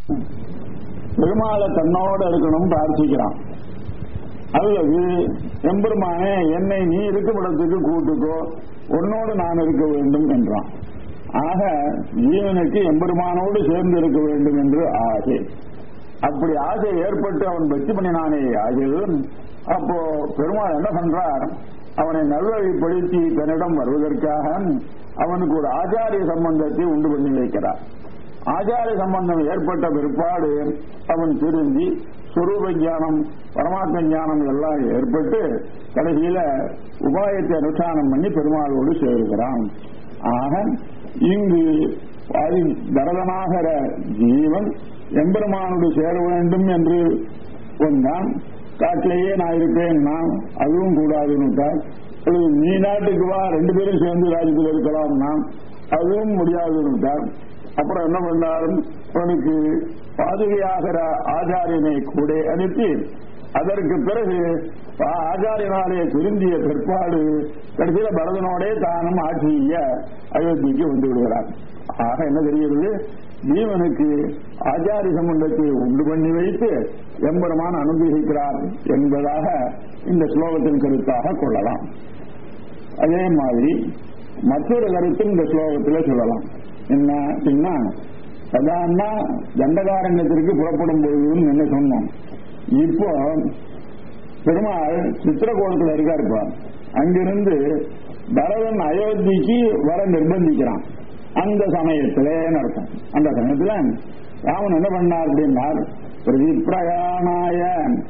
பெருமாளை தன்னோட இருக்கணும் பிரார்த்திக்கிறான் அல்லது எம்பெருமானே என்னை நீ இருக்கும் இடத்துக்கு கூட்டுக்கோ உன்னோடு நான் இருக்க வேண்டும் என்றான் ஆக ஜீவனுக்கு எம்பெருமானோடு சேர்ந்து இருக்க வேண்டும் என்று ஆசை அப்படி ஆசை ஏற்பட்டு அவன் பக்தி பண்ணினானே ஆகியதும் அப்போ பெருமாள் என்ன பண்றார் அவனை நல்வழிப்படுத்தி தன்னிடம் வருவதற்காக அவனுக்கு ஒரு ஆச்சாரிய சம்பந்தத்தை உண்டு பண்ணி வைக்கிறார் ஆச்சாரிய சம்பந்தம் ஏற்பட்ட பிற்பாடு அவன் திருந்தி சுரூப ஞானம் பரமாத்ம ஞானம் எல்லாம் ஏற்பட்டு கடைசியில உபாயத்தை அனுஷ்டானம் பண்ணி பெருமாளோடு சேருகிறான் ஆக இங்கு ஆதி பரதனாகிற ஜீவன் எம்பெருமானோடு சேர வேண்டும் என்று கொண்டான் காட்டிலேயே நான் இருப்பேன் நான் அதுவும் கூடாதுன்னு நீ நாட்டுக்கு வா ரெண்டு பேரும் சேர்ந்து ராஜ்யத்தில் இருக்கலாம் நான் அதுவும் முடியாதுன்னு அப்புறம் என்ன பண்ணார் அவனுக்கு பாதுகையாகிற ஆச்சாரியனை கூட அனுப்பி அதற்கு பிறகு ஆச்சாரியனாலே திருந்திய பிற்பாடு கடைசியில பரதனோடே தானும் ஆட்சிய அயோத்திக்கு வந்து விடுகிறார் ஆக என்ன தெரிகிறது ஜீவனுக்கு ஆச்சாரிய சம்பந்தத்தை உண்டு பண்ணி வைத்து எம்பெருமான் அனுகிரகிக்கிறார் என்பதாக இந்த ஸ்லோகத்தின் கருத்தாக கொள்ளலாம் அதே மாதிரி மற்றொரு கருத்தும் இந்த ஸ்லோகத்தில் சொல்லலாம் என்ன அப்படின்னா சதான்னா தண்டகாரண்யத்திற்கு புறப்படும் பொழுதுன்னு என்ன சொன்னோம் இப்போ பெருமாள் சித்திரகோணத்தில் இருக்காருப்பா அங்கிருந்து பரதன் அயோத்திக்கு வர நிர்பந்திக்கிறான் அந்த சமயத்திலே நடக்கும் அந்த சமயத்துல ராமன் என்ன பண்ணார் அப்படின்னார் பிரதிப்பிரயாணாய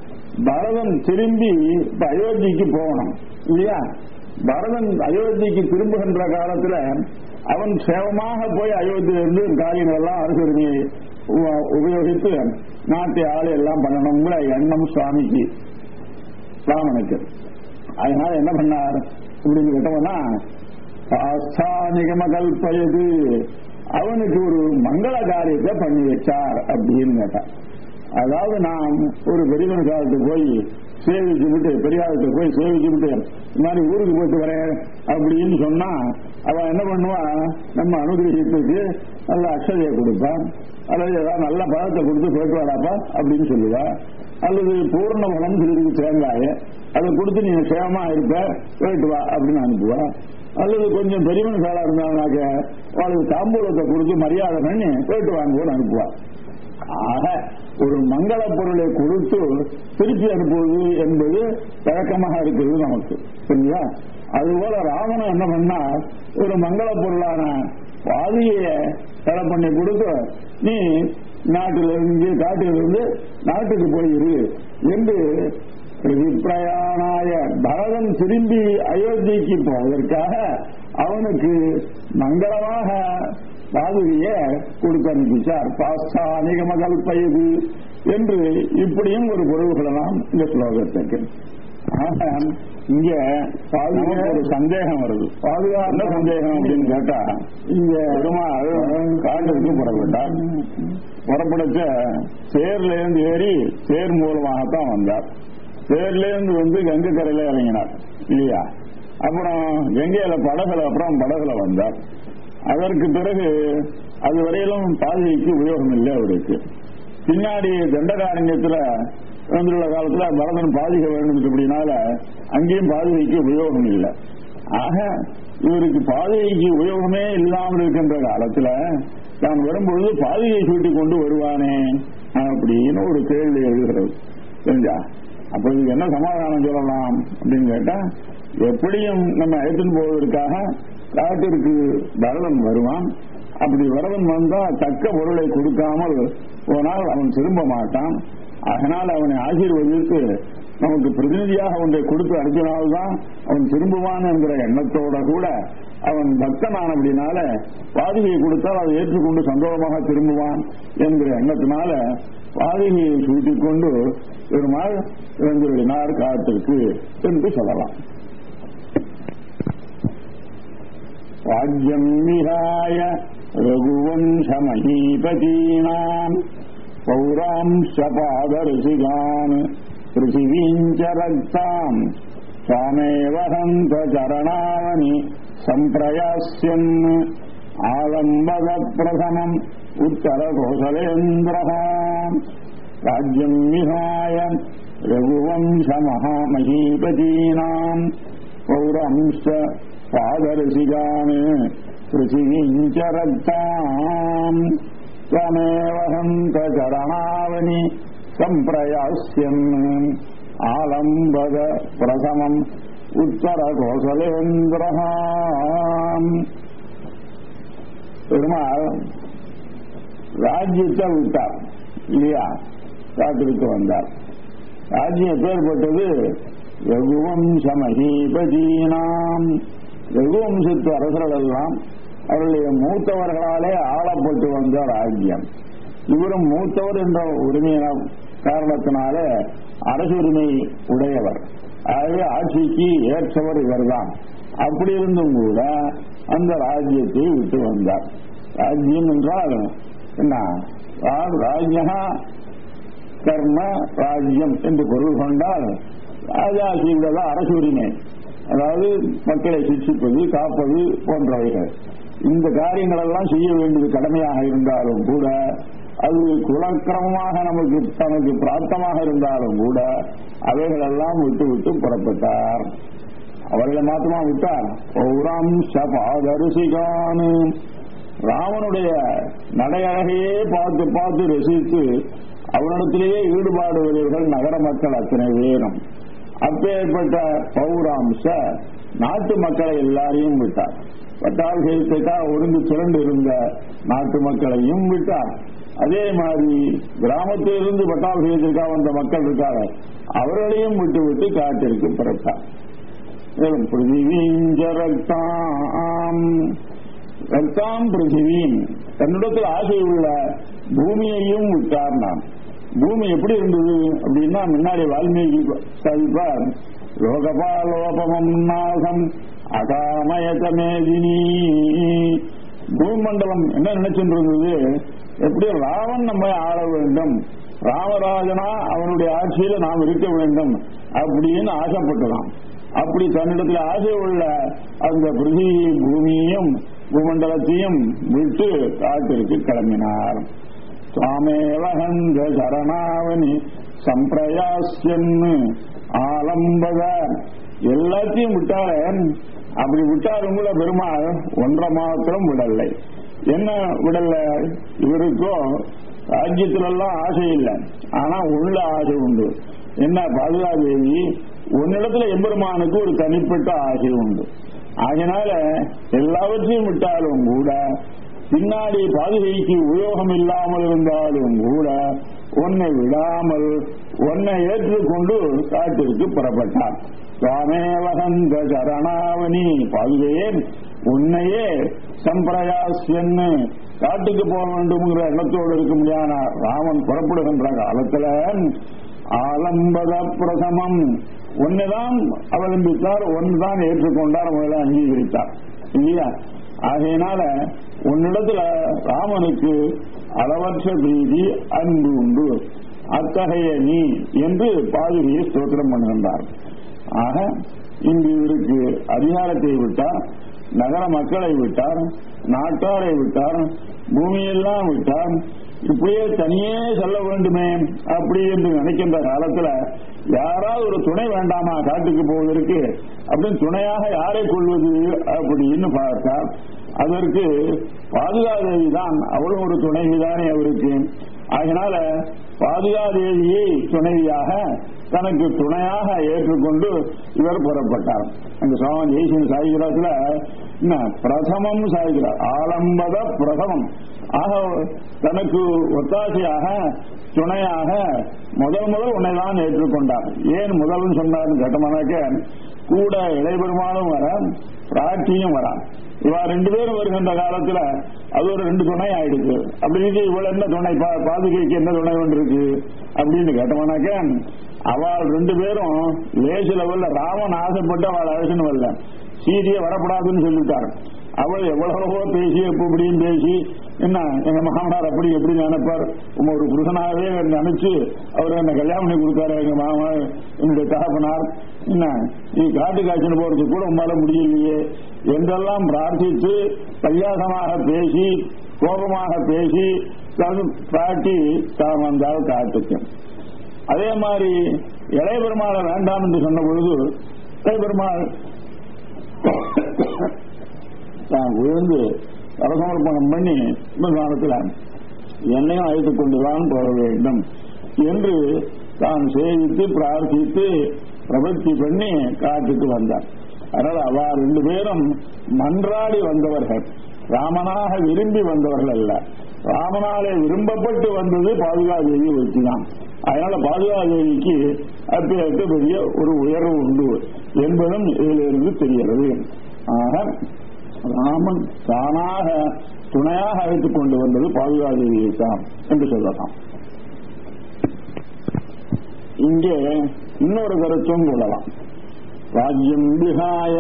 பரதன் திரும்பி இப்ப அயோத்திக்கு போகணும் இல்லையா பரதன் அயோத்திக்கு திரும்புகின்ற காலத்துல அவன் சேவமாக போய் அயோத்தியிலிருந்து காரியங்கள் எல்லாம் அரசுரிமையை உபயோகித்து நாட்டு ஆளு எல்லாம் பண்ணணுங்கிற எண்ணம் சுவாமிக்கு ராமனுக்கு அதனால என்ன பண்ணார் இப்படின்னு கேட்டோம்னா ஆஸ்தானிகம கல்பயது அவனுக்கு ஒரு மங்கள காரியத்தை பண்ணி வச்சார் அப்படின்னு கேட்டான் அதாவது நாம் ஒரு பெரியவன் காலத்துக்கு போய் சேவிச்சு விட்டு பெரியாருக்கு போய் சேவிச்சு விட்டு இந்த மாதிரி ஊருக்கு போயிட்டு வரேன் அப்படின்னு சொன்னா அவன் என்ன பண்ணுவான் நம்ம அனுகிரகத்துக்கு நல்ல அக்ஷதையை கொடுப்பான் அல்லது ஏதாவது நல்ல பழத்தை கொடுத்து போயிட்டு வாடாப்பா அப்படின்னு சொல்லுவா அல்லது பூர்ண பலம் சிறிது தேங்காய அதை கொடுத்து நீங்க சேவமா இருப்ப போயிட்டு வா அப்படின்னு அனுப்புவா அல்லது கொஞ்சம் பெரியவன் காலா இருந்தாங்கனாக்க அவளுக்கு தாம்பூலத்தை கொடுத்து மரியாதை பண்ணி போயிட்டு வாங்குவோன்னு அனுப்புவா ஆக ஒரு மங்கள பொருளை கொடுத்து திருப்பி அனுப்புவது என்பது பழக்கமாக இருக்கிறது நமக்கு சரியா அதுபோல ராவணன் என்ன பண்ணா ஒரு மங்கள பொருளான பாதிய தடை பண்ணி கொடுத்து நீ நாட்டிலிருந்து காட்டிலிருந்து நாட்டுக்கு போயிரு என்று பிரயாணாய பரதன் திரும்பி அயோத்திக்கு போவதற்காக அவனுக்கு மங்களமாக பாதுகைய கொடுத்து அனுப்பிச்சார் பாஸ்தானிக மகள் பயிது என்று இப்படியும் ஒரு பொருள் கொள்ளலாம் இந்த ஸ்லோகத்துக்கு ஆக இங்க பாதுகா ஒரு சந்தேகம் வருது பாதுகாப்பு சந்தேகம் அப்படின்னு கேட்டா இங்க பெருமாள் காட்டுக்கு புறப்பட்டார் புறப்படச்ச சேர்ல இருந்து ஏறி சேர் மூலமாகத்தான் வந்தார் சேர்ல இருந்து வந்து கங்கை கரையில இறங்கினார் இல்லையா அப்புறம் கங்கையில படகுல அப்புறம் படகுல வந்தார் அதற்கு பிறகு அது வரையிலும் பாதுகைக்கு உபயோகம் இல்லை அவருக்கு பின்னாடி தண்டகாரண்யத்துல வந்துள்ள காலத்துல பரதன் பாதுகை வேண்டும் அப்படின்னால அங்கேயும் பாதுகைக்கு உபயோகம் இல்லை ஆக இவருக்கு பாதுகைக்கு உபயோகமே இல்லாமல் இருக்கின்ற காலத்துல தான் வரும்பொழுது பாதுகையை சூட்டி கொண்டு வருவானே அப்படின்னு ஒரு கேள்வி எழுகிறது தெரிஞ்சா அப்ப இதுக்கு என்ன சமாதானம் சொல்லலாம் அப்படின்னு கேட்டா எப்படியும் நம்ம அழைத்துன்னு போவதற்காக காட்டிற்கு பரதன் வருவான் அப்படி வரவன் வந்தா தக்க பொருளை கொடுக்காமல் போனால் அவன் திரும்ப மாட்டான் அதனால் அவனை ஆசீர்வதித்து நமக்கு பிரதிநிதியாக ஒன்றை கொடுத்து அனுப்பினால்தான் அவன் திரும்புவான் என்கிற எண்ணத்தோட கூட அவன் பக்தனானபடினால பாதுகையை கொடுத்தால் அதை ஏற்றுக்கொண்டு சந்தோஷமாக திரும்புவான் என்கிற எண்ணத்தினால பாதுகையை சூட்டிக் கொண்டு பெருமாள் இறந்துவிடினார் காட்டிற்கு என்று சொல்லலாம் ராஜ்யம் விஹாய ரகுவம்சமஹீபதீனாம் பௌராம்சபாதருசிகான் பிருத்திவீஞ்ச ரக்தாம் சுவாமேவ ஹந்த சரணாவனி சம்பிரயாஸ்யன் ஆலம்பத பிரதமம் உத்தர கோசலேந்திரः ராஜ்யம் விஹாய ரகுவம்ச மகாமகீபதீனாம் பௌரம்ச பாதரசிகான் பிருத்திவீஞ்ச ரத்தாம் त्वमेव हन्त चरणावनि सम्प्रयास्यन् आलम्बद प्रथमम् उत्तरकोसलेन्द्रः பெருமாள் ராஜ்யத்தை விட்டார் இல்லையா காத்திருக்க வந்தார் ராஜ்யம் பேர்பட்டது ரகுவம்ச மகீபதீனாம் ரகுவம்சத்து அரசர்கள் எல்லாம் அவருடைய மூத்தவர்களாலே ஆளப்பட்டு வந்த ராஜ்யம் இவரும் மூத்தவர் என்ற உரிமையின காரணத்தினாலே அரசு உரிமை உடையவர் ஆகவே ஆட்சிக்கு ஏற்றவர் இவர்தான் அப்படி இருந்தும் கூட அந்த ராஜ்யத்தை விட்டு வந்தார் ராஜ்யம் என்றால் என்ன ராஜ்யா கர்ம ராஜ்யம் என்று பொருள் கொண்டால் ராஜாசிகள அரசு உரிமை அதாவது மக்களை சிக்ஷிப்பது காப்பது போன்றவைகள் இந்த காரியங்கள் எல்லாம் செய்ய வேண்டியது கடமையாக இருந்தாலும் கூட அது குலக்கிரமமாக நமக்கு தனக்கு பிராப்தமாக இருந்தாலும் கூட அவைகள் எல்லாம் விட்டு விட்டு புறப்பட்டார் அவர்களை மாத்திரமா விட்டார் பௌரம் சபாதரிசிகானு ராமனுடைய நடையழகையே பார்த்து பார்த்து ரசித்து அவனிடத்திலேயே ஈடுபாடுவர்கள் நகர மக்கள் அத்தனை பேரும் அப்பேற்பட்ட பௌராம்ச நாட்டு மக்களை எல்லாரையும் விட்டார் பட்டாபிஷேகத்துக்காக ஒருங்கு திரண்டு இருந்த நாட்டு மக்களையும் விட்டார் அதே மாதிரி கிராமத்திலிருந்து பட்டாபிஷேகத்திற்காக வந்த மக்கள் இருக்காரு அவர்களையும் விட்டு விட்டு காட்டிற்கு புறப்பட்டார் பிருத்திவீஞ்ச ரக்தாம் ரக்தாம் பிருத்திவீன் தன்னிடத்தில் ஆசை உள்ள பூமியையும் விட்டார் நான் பூமி எப்படி இருந்தது அப்படின்னா முன்னாடி வால்மீகி சாதிப்பார் லோகபாலோபமம் நாகம் அகாமயதமேதினி பூமண்டலம் என்ன நினைச்சுட்டு இருந்தது எப்படி ராவன் நம்மை ஆள வேண்டும் ராமராஜனா அவனுடைய ஆட்சியில நாம் இருக்க வேண்டும் அப்படின்னு ஆசைப்பட்டலாம் அப்படி தன்னிடத்தில் ஆசை உள்ள அந்த பிருதி பூமியையும் பூமண்டலத்தையும் விட்டு காட்டிற்கு கிளம்பினார் சுவாமேவகந்த சரணாவணி சம்பிரயாசியன் ஆலம்பத எல்லாத்தையும் விட்டார அப்படி விட்டாலும் கூட பெருமாள் ஒன்றை மாத்திரம் விடலை என்ன விடல இவருக்கோ ராஜ்யத்திலெல்லாம் ஆசை இல்லை ஆனா உள்ள ஆசை உண்டு என்ன பாதுகாதேவி உன்னிடத்துல எம்பெருமானுக்கு ஒரு தனிப்பட்ட ஆசை உண்டு அதனால எல்லாவற்றையும் விட்டாலும் கூட பின்னாடி பாதுகைக்கு உபயோகம் இல்லாமல் இருந்தாலும் கூட உன்னை விடாமல் உன்னை ஏற்றுக்கொண்டு காட்டிற்கு புறப்பட்டார் சுவாமேவகந்த சரணாவணி பாதுகையே உன்னையே சம்பிரயாசியன்னு காட்டுக்கு போக வேண்டும்ங்கிற எண்ணத்தோடு இருக்க முடியாத ராமன் புறப்படுகின்ற காலத்துல ஆலம்பத பிரசமம் ஒன்னுதான் அவலம்பித்தார் ஒன்றுதான் ஏற்றுக்கொண்டார் முதல்ல அங்கீகரித்தார் இல்லையா ஆகையினால உன்னிடத்துல ராமனுக்கு அளவற்ற பிரீதி அன்பு உண்டு அத்தகைய நீ என்று பாதுகையை ஸ்தோத்திரம் பண்ணுகின்றார் ஆக இன்று இவருக்கு அதிகாரத்தை விட்டார் நகர மக்களை விட்டார் நாட்டாரை விட்டார் பூமியெல்லாம் விட்டார் இப்படியே தனியே செல்ல வேண்டுமே அப்படி என்று நினைக்கின்ற காலத்துல யாராவது ஒரு துணை வேண்டாமா காட்டுக்கு போவதற்கு அப்படின்னு துணையாக யாரை கொள்வது அப்படின்னு பார்த்தார் அதற்கு பாதுகாதேவி தான் அவளும் ஒரு துணைவிதானே அவருக்கு அதனால பாதுகாதேவியை துணைவியாக தனக்கு துணையாக ஏற்றுக்கொண்டு இவர் புறப்பட்டார் அந்த சுவாமி ஜெய்சிங் சாய்கிறதுல என்ன பிரதமம் சாய்கிறார் ஆலம்பத பிரதமம் ஆக தனக்கு ஒத்தாசையாக துணையாக முதல் முதல் உன்னைதான் ஏற்றுக்கொண்டார் ஏன் முதல்னு சொன்னார்னு கேட்டோம்னாக்க கூட இடைபெருமானும் வர பிராட்டியும் வரான் இவா ரெண்டு பேரும் வருகின்ற காலத்துல அது ஒரு ரெண்டு துணை ஆயிடுச்சு அப்படி இருக்கு இவ்வளவு என்ன துணை பாதுகைக்கு என்ன துணை ஒன்று இருக்கு அப்படின்னு கேட்டோம்னாக்க அவள் ரெண்டு பேரும் லேச லெவல்ல ராமன் ஆசைப்பட்டு அவள் அழைச்சுன்னு வரல சீதையை வரப்படாதுன்னு சொல்லிட்டார் அவள் எவ்வளவோ பேசி எப்படியும் பேசி என்ன எங்க மாமனார் அப்படி எப்படி நினைப்பார் உங்க ஒரு புருஷனாகவே நினைச்சு அவர் என்ன கல்யாணம் பண்ணி கொடுத்தாரு எங்க மாமா என்னுடைய தகப்பனார் என்ன நீ காட்டு காய்ச்சல் போறதுக்கு கூட உங்களால முடியலையே என்றெல்லாம் பிரார்த்தித்து பரியாசமாக பேசி கோபமாக பேசி காட்டி தான் வந்தால் காட்டுக்கு அதே மாதிரி இளைய பெருமாளை வேண்டாம் என்று சொன்ன பொழுது இளைய பெருமாள் தான் விழுந்து அரசமர்ப்பணம் பண்ணி இந்த காலத்தில் என்னையும் அழைத்துக் கொண்டுதான் போக வேண்டும் என்று தான் சேவித்து பிரார்த்தித்து பிரபத்தி பண்ணி காட்டுக்கு வந்தார் அதனால அவ ரெண்டு பேரும் மன்றாடி வந்தவர்கள் ராமனாக விரும்பி வந்தவர்கள் அல்ல ராமனாலே விரும்பப்பட்டு வந்தது பாதுகாதேவி வச்சுதான் அதனால பாதுகாதேவிக்கு அப்பேற்க பெரிய ஒரு உயர்வு உண்டு என்பதும் இதிலிருந்து தெரிகிறது ஆக ராமன் தானாக துணையாக அழைத்துக் கொண்டு வந்தது பாதுகாதேவியை தான் என்று சொல்லலாம் இங்கே இன்னொரு கருத்தும் கொள்ளலாம் ராஜ்யம் விகாய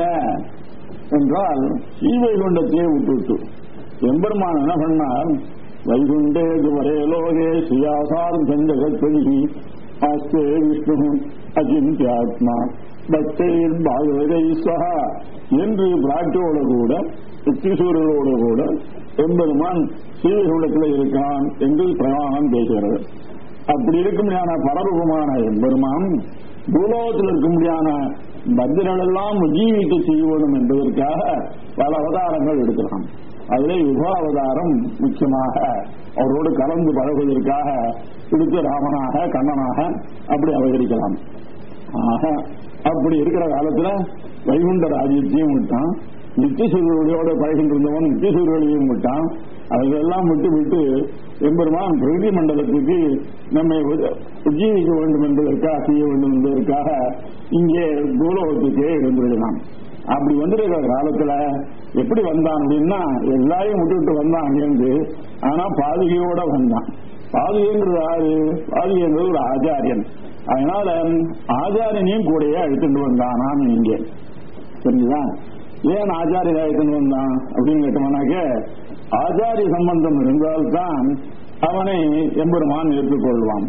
என்றால் ஸ்ரீவைகுண்டத்தையே விட்டுவிட்டு எம்பெருமான் என்ன பண்ணார் வைகுண்டே துவரே லோகே சியாசார் சந்தகத்ததி ஆஸ்தே விஷ்ணு அச்சிந்தியாத்மா பக்தேர் பாகவதை சகா என்று பிராட்டியோடு கூட யுக்திசூரர்களோடு கூட எம்பெருமான் ஸ்ரீவைகுண்டத்தில் இருக்கான் என்று பிரமாணம் பேசுகிறது அப்படி இருக்கும்படியான பரரூபமான எம்பெருமான் பூலோகத்தில் இருக்கும்படியான பத்திரங்கள் எல்லாம் உஜீவிக்க செய்ய வேண்டும் என்பதற்காக பல அவதாரங்கள் எடுக்கலாம் அதிலே யுக அவதாரம் முக்கியமாக அவரோடு கலந்து பழகுவதற்காக எடுத்து ராமனாக கண்ணனாக அப்படி அவதரிக்கலாம் ஆக அப்படி இருக்கிற காலத்துல வைகுண்ட ராஜ்யத்தையும் விட்டான் நித்தியசூரியோட பழகின்றிருந்தவன் நித்தியசூரியனையும் விட்டான் அதையெல்லாம் விட்டு விட்டு எம்பெருமான் பிரகதி மண்டலத்துக்கு நம்மை உஜ்ஜீவிக்க வேண்டும் என்பதற்காக செய்ய வேண்டும் என்பதற்காக இங்கே பூலோகத்துக்கே இருந்துவிடலாம் அப்படி வந்திருக்கிற காலத்துல எப்படி வந்தான் அப்படின்னா எல்லாரையும் விட்டுவிட்டு வந்தான் அங்கிருந்து ஆனா பாதுகையோட வந்தான் பாதுகைங்கிறது யாரு பாதுகைங்கிறது ஒரு ஆச்சாரியன் அதனால ஆச்சாரியனையும் கூடயே அழைத்துட்டு வந்தானான் இங்கே சரிங்களா ஏன் ஆச்சாரிய அழைத்துட்டு வந்தான் அப்படின்னு கேட்டோம்னாக்க ஆச்சாரிய சம்பந்தம் இருந்தால்தான் அவனை எம்பெருமான் ஏற்றுக்கொள்வான்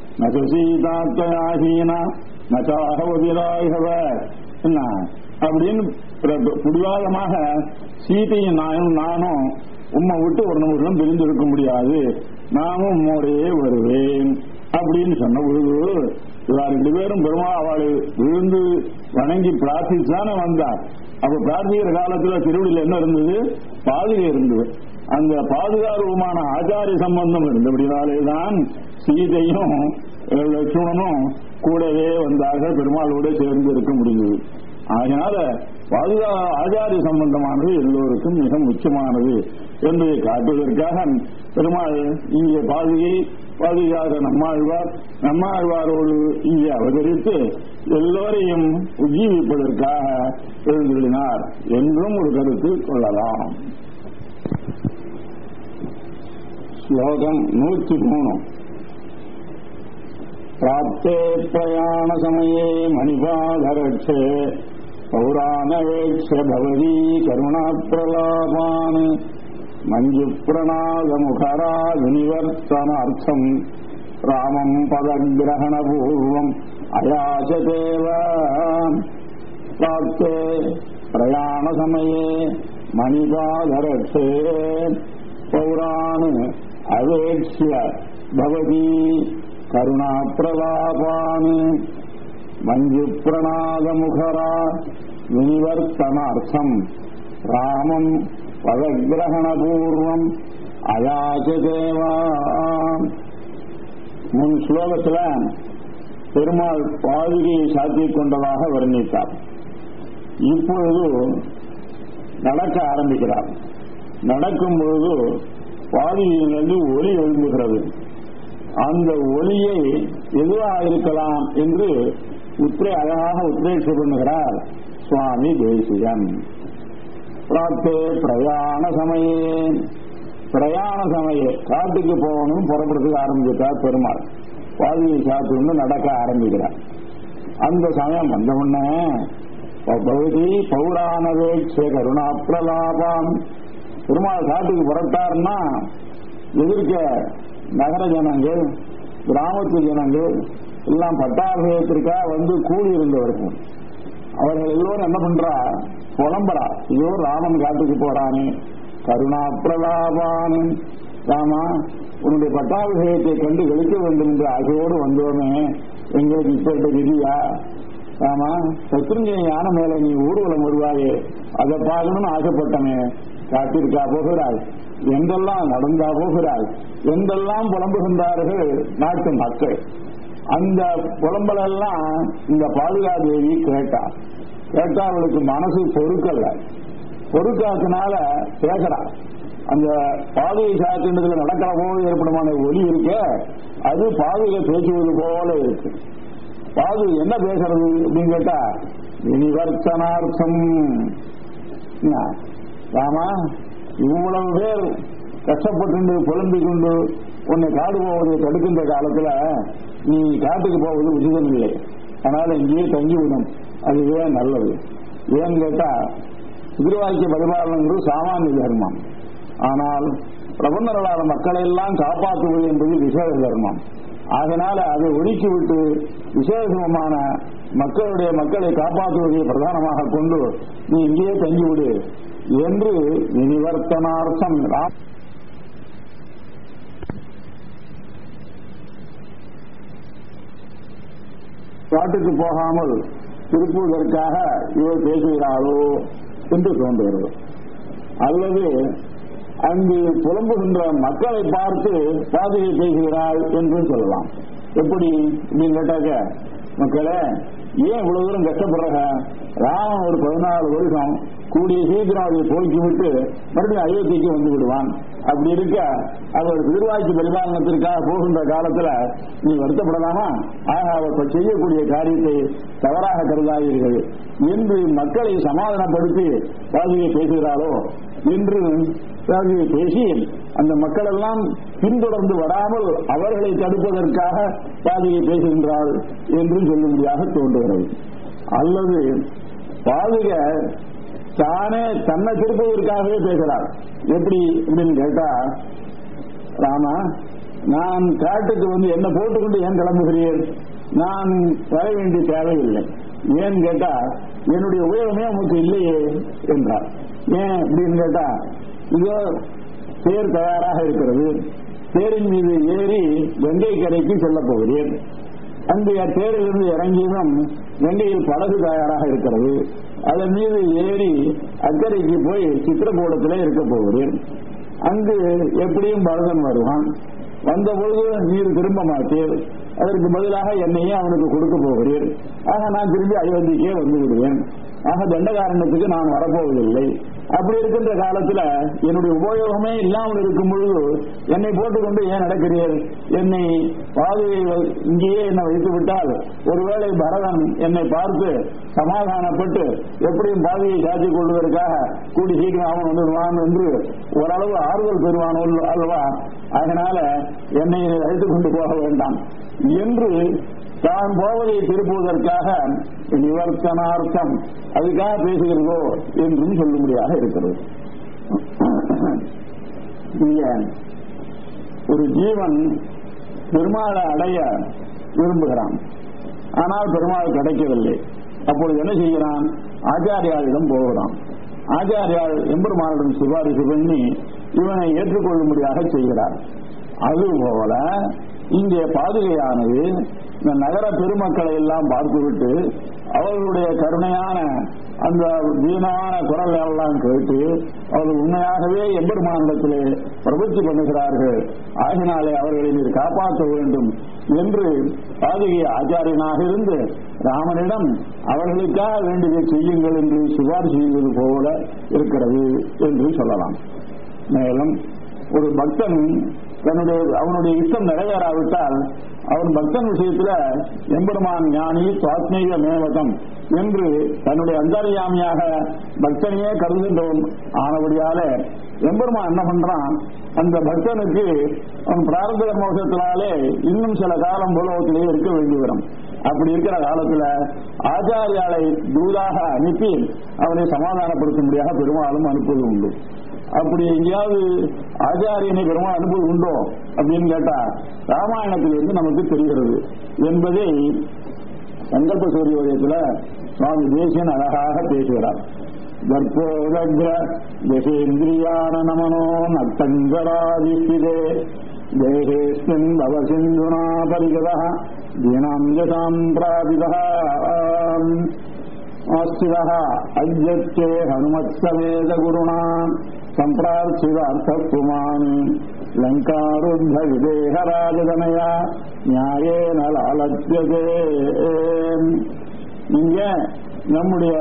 நசீதாத்தயாகீனா நச்சாகவதிராகவ என்ன அப்படின்னு புடிவாதமாக சீதையும் நானும் நானும் உம்மை விட்டு ஒரு நிமிஷம் பிரிந்து இருக்க முடியாது நானும் உம்மோடையே வருவேன் அப்படின்னு சொன்ன பொழுது இவா ரெண்டு பேரும் பெருமா அவளை விழுந்து வணங்கி பிரார்த்தித்தானே வந்தார் அப்ப பிரார்த்திக்கிற காலத்துல திருவடியில் என்ன இருந்தது பாதுகை இருந்தது அந்த பாதுகாரூபமான ஆச்சாரிய சம்பந்தம் இருந்தபடினாலேதான் சீதையும் லட்சுமணனும் கூடவே வந்தார்கள் பெருமாளோட சேர்ந்து இருக்க முடிந்தது அதனால பாதுகா ஆச்சாரிய சம்பந்தமானது எல்லோருக்கும் மிக முக்கியமானது என்பதை காட்டுவதற்காக பெருமாள் இங்கே பாதுகை பாதுகாத நம்மாழ்வார் நம்மாழ்வாரோடு இங்கே அவதரித்து எல்லோரையும் உஜ்ஜீவிப்பதற்காக எழுந்துள்ளினார் என்றும் ஒரு கருத்து கொள்ளலாம் ஸ்லோகம் நூற்றி மூணு प्राप्ते प्रयाणसमये मणिपाधरक्षे पौराणवेक्ष्य भवती करुणाप्रलापान् मञ्जुप्रणादमुखरा विनिवर्तनार्थम् रामम् पदग्रहणपूर्वम् अयाचतेव प्राप्ते प्रयाणसमये मणिपाधरक्षे पौरान् अवेक्ष्य भवती करुणाप्रलापान् मञ्जुप्रणादमुखरा विनिवर्तनार्थम् रामम् பதகிரகணபூர்வம் அயாச்சதேவா முன் ஸ்லோகத்துல பெருமாள் பாதுகையை சாத்திக் கொண்டதாக வர்ணித்தார் இப்பொழுது நடக்க ஆரம்பிக்கிறார் நடக்கும் பொழுது பாதுகையிலிருந்து ஒலி எழும்புகிறது அந்த ஒலியை எதுவாக இருக்கலாம் என்று உத்ரே அழகாக உத்ரேட்ச பண்ணுகிறார் சுவாமி தேசிகன் பிராப்தே பிரயாண சமயே பிரயாண சமய காட்டுக்கு போகணும் புறப்படுறதுக்கு ஆரம்பிச்சிட்டார் பெருமாள் பாதியை சாப்பிட்டு நடக்க ஆரம்பிக்கிறார் அந்த சமயம் வந்த உடனே பகுதி பௌராணவேட்ச கருணா பிரலாபாம் பெருமாள் காட்டுக்கு புறப்பட்டாருன்னா எதிர்க்க நகர ஜனங்கள் கிராமத்து ஜனங்கள் எல்லாம் பட்டாபிஷேகத்திற்காக வந்து கூடி இருந்தவர்கள் அவர்கள் எல்லோரும் என்ன பண்றா புலம்புறா ஐயோ ராமன் காட்டுக்கு போறானே கருணா பிரலாபான் ராமா உன்னுடைய பட்டாபிஷேகத்தை கண்டு கழிக்க வேண்டும் என்று ஆசையோடு வந்தோமே எங்களுக்கு இப்பட்ட விதியா ஆமா சத்ருஞ்சய யானை மேல நீ ஊர்வலம் வருவாயே அதை பார்க்கணும்னு ஆசைப்பட்டமே காத்திருக்கா போகிறாய் எங்கெல்லாம் நடந்தா போகிறாய் எங்கெல்லாம் புலம்புகின்றார்கள் நாட்டு மக்கள் அந்த புலம்பலெல்லாம் இந்த பாதுகாதேவி கேட்டா கேட்டா அவளுக்கு மனசு பொறுக்கல பொறுக்காதனால பேசுறா அந்த பாதுகை சாத்தின்றதுல நடக்கிற போது ஏற்படுமான ஒலி இருக்க அது பாதுகை பேசுவது போல இருக்கு பாது என்ன பேசுறது அப்படின்னு கேட்டா இனிவர்த்தனார்த்தம் ராமா இவ்வளவு பேர் கஷ்டப்பட்டு புலம்பிக் கொண்டு உன்னை காடு போவதை தடுக்கின்ற காலத்துல நீ காட்டுக்கு போவது உச்சிதம் இல்லை அதனால இங்கேயே தங்கிவிடும் அதுவே நல்லது ஏன்னு கேட்டா திருவாக்கிய பரிபாலனங்கிறது சாமானிய தர்மம் ஆனால் பிரபந்தர்களான மக்களை எல்லாம் காப்பாற்றுவது என்பது விசேஷ தர்மம் அதனால அதை ஒதுக்கிவிட்டு விசேஷமான மக்களுடைய மக்களை காப்பாற்றுவதை பிரதானமாக கொண்டு நீ இங்கேயே தங்கிவிடு என்று நிவர்த்தனார்த்தம் ராம் காட்டுக்கு போகாமல் திருப்புவதற்காக இவர் பேசுகிறாரோ என்று தோன்றுகிறது அல்லது அங்கு புலம்புகின்ற மக்களை பார்த்து பாதையை பேசுகிறாள் என்றும் சொல்லலாம் எப்படி அப்படின்னு கேட்டாக்க மக்களே ஏன் இவ்வளவு தூரம் கஷ்டப்படுறாங்க ராமன் ஒரு பதினாலு வருஷம் கூடிய சீக்கிரம் அதை போக்கி விட்டு மறுபடியும் அயோத்திக்கு வந்து விடுவான் அப்படி இருக்க அவர் திருவாய்க்கு பரிபாலனத்திற்காக போகின்ற காலத்துல நீ வருத்தப்படலாமா ஆக அவர் செய்யக்கூடிய காரியத்தை தவறாக கருதாதீர்கள் என்று மக்களை சமாதானப்படுத்தி பாதியை பேசுகிறாரோ என்று பாதியை பேசி அந்த மக்கள் எல்லாம் பின்தொடர்ந்து வராமல் அவர்களை தடுப்பதற்காக பாதியை பேசுகின்றாள் என்றும் சொல்லும்படியாக தோன்றுகிறது அல்லது பாதுக தானே தன்னை திருப்பதற்காகவே பேசுறார் எப்படி அப்படின்னு கேட்டா ராமா நான் காட்டுக்கு வந்து என்ன போட்டுக்கொண்டு ஏன் கிளம்புகிறீர் நான் வர வேண்டிய தேவையில்லை ஏன்னு கேட்டா என்னுடைய உயரமே உமக்கு இல்லையே என்றார் ஏன் அப்படின்னு கேட்டா இதோ தேர் தயாராக இருக்கிறது தேரின் மீது ஏறி கங்கை கரைக்கு செல்ல போகிறேன் அங்கு தேரிலிருந்து இறங்கியதும் கங்கையில் படகு தயாராக இருக்கிறது அதன் மீது ஏறி அக்கறைக்கு போய் சித்திரக்கூடத்திலே இருக்க போகிறேன் அங்கு எப்படியும் பரதன் வருவான் வந்த பொழுது நீர் திரும்ப மாட்டீர் அதற்கு பதிலாக என்னையே அவனுக்கு கொடுக்க போகிறேன் ஆக நான் திரும்பி அயோத்திக்கே வந்து விடுவேன் ஆக தண்டகாரணத்துக்கு நான் வரப்போவதில்லை அப்படி இருக்கின்ற காலத்துல என்னுடைய உபயோகமே இல்லாமல் இருக்கும் பொழுது என்னை போட்டுக்கொண்டு ஏன் நடக்கிறீர் என்னை பாதையை இங்கேயே என்னை வைத்து விட்டால் ஒருவேளை பரதன் என்னை பார்த்து சமாதானப்பட்டு எப்படியும் பாதையை சாத்திக் கொள்வதற்காக கூடி சீக்கிரம் அவன் வந்துடுவான் என்று ஓரளவு ஆறுதல் பெறுவான் அல்லவா அதனால என்னை அழைத்துக் கொண்டு போக வேண்டாம் என்று தான் போவதை திருப்புவதற்காக நிவர்த்தனார்த்தம் அதுக்காக பேசுகிறதோ என்றும் சொல்லும்படியாக இருக்கிறது இங்க ஒரு ஜீவன் பெருமாளை அடைய விரும்புகிறான் ஆனால் பெருமாள் கிடைக்கவில்லை அப்பொழுது என்ன செய்கிறான் ஆச்சாரியாளிடம் போகிறான் ஆச்சாரியால் எம்பெருமானிடம் சிபாரிசு பண்ணி இவனை ஏற்றுக்கொள்ளும்படியாக செய்கிறார் அதுபோல இங்கே பாதுகையானது இந்த நகர பெருமக்களை எல்லாம் பார்த்துவிட்டு அவர்களுடைய கருணையான அந்த வீணான குரல் எல்லாம் கேட்டு அவர்கள் உண்மையாகவே எம்பெருமானிடத்திலே பிரபுத்தி பண்ணுகிறார்கள் ஆகினாலே அவர்களை நீர் காப்பாற்ற வேண்டும் என்று பாதுகை ஆச்சாரியனாக இருந்து ராமனிடம் அவர்களுக்காக வேண்டியதை செய்யுங்கள் என்று சிபாரிசு செய்வது போல இருக்கிறது என்று சொல்லலாம் மேலும் ஒரு பக்தன் தன்னுடைய அவனுடைய இஷ்டம் நிறைவேறாவிட்டால் அவன் பக்தன் விஷயத்துல எம்பெருமான் ஞானி சுவாத்மீக மேவகம் என்று தன்னுடைய அந்தர்யாமியாக பக்தனையே கருதுகின்றவன் ஆனபடியால எம்பெருமான் என்ன பண்றான் அந்த பக்தனுக்கு அவன் பிரார்த்த மோசத்தினாலே இன்னும் சில காலம் பூலோகத்திலேயே இருக்க வேண்டி வரும் அப்படி இருக்கிற காலத்துல ஆச்சாரியாலை தூதாக அனுப்பி அவனை சமாதானப்படுத்தும்படியாக பெருமாளும் அனுப்புவது உண்டு அப்படி எங்கேயாவது ஆச்சாரியனை பெருமாள் அனுப்புவது உண்டோ அப்படின்னு கேட்டா ராமாயணத்திலிருந்து நமக்கு தெரிகிறது என்பதை சங்கல்ப சூரியோதயத்துல சுவாமி தேசியன் அழகாக பேசுகிறார் தர்ப்போதக்ர தசேந்திரியான நமனோ நத்தங்கராதிஸ்திதே தேகேஸ்மின் பவ சிந்துனா பரிகதா தீனாம் யசாம் பிராபிதா ஆஸ்திதः அஜ்யத்தே ஹனுமத்சவேத குருணா சம்பிரார்த்திதார்த்தகுமான் லங்காருத்த விதேகராஜதனயா நியாயேன லாலத்தியதே இங்க நம்முடைய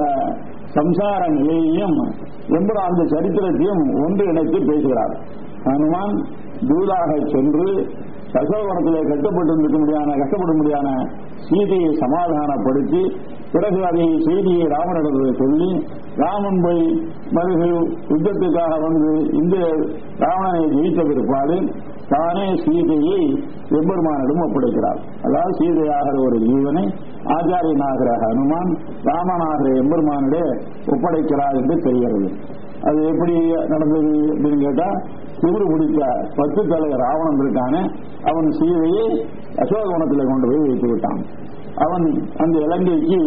சம்சார நிலையையும் ரொம்ப அந்த சரித்திரத்தையும் ஒன்று இணைத்து பேசுகிறார் ஹனுமான் தூதாக சென்று தசோவனத்திலே கட்டப்பட்டு முடியான கஷ்டப்பட முடியான சீதையை சமாதானப்படுத்தி பிறகு அதை செய்தியை ராமனிடத்தில் சொல்லி ராமன் போய் மருகு யுத்தத்துக்காக வந்து இந்த ராவணனை ஜெயித்த பிற்பாடு தானே சீதையை எம்பெருமானிடம் ஒப்படைக்கிறார் அதாவது சீதையாகிற ஒரு ஜீவனை ஆச்சாரியனாகிற ஹனுமான் ராமனாகிற எம்பெருமானிடே ஒப்படைக்கிறார் என்று தெரிகிறது அது எப்படி நடந்தது அப்படின்னு கேட்டா திமிரு பிடித்த பத்து தலை ராவணன் இருக்கானே அவன் சீதையை அசோகவனத்தில் கொண்டு போய் வைத்து விட்டான் அவன் அந்த இலங்கைக்கு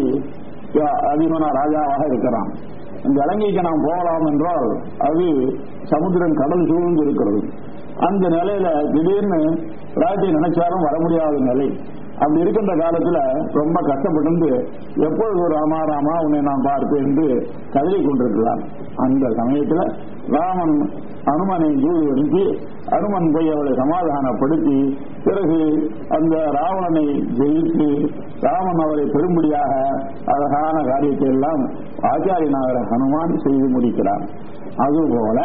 அதிகமான ராஜாவாக இருக்கிறான் அந்த இலங்கைக்கு நாம் போகலாம் என்றால் அது சமுத்திரம் கடல் சூழ்ந்து இருக்கிறது அந்த நிலையில திடீர்னு ராஜ்யை நினைச்சாலும் வர முடியாத நிலை அப்படி இருக்கின்ற காலத்துல ரொம்ப கஷ்டப்பட்டு எப்பொழுது ராமா ராமா உன்னை நான் பார்ப்பேன் என்று கதறி கொண்டிருக்கிறான் அந்த சமயத்துல ராமன் அனுமனை தூது அனுப்பி அனுமன் போய் அவளை சமாதானப்படுத்தி பிறகு அந்த ராவணனை ஜெயித்து ராமன் அவரை பெரும்படியாக அழகான காரியத்தை எல்லாம் ஆச்சாரியனாகிற ஹனுமான் செய்து முடிக்கிறார் அதுபோல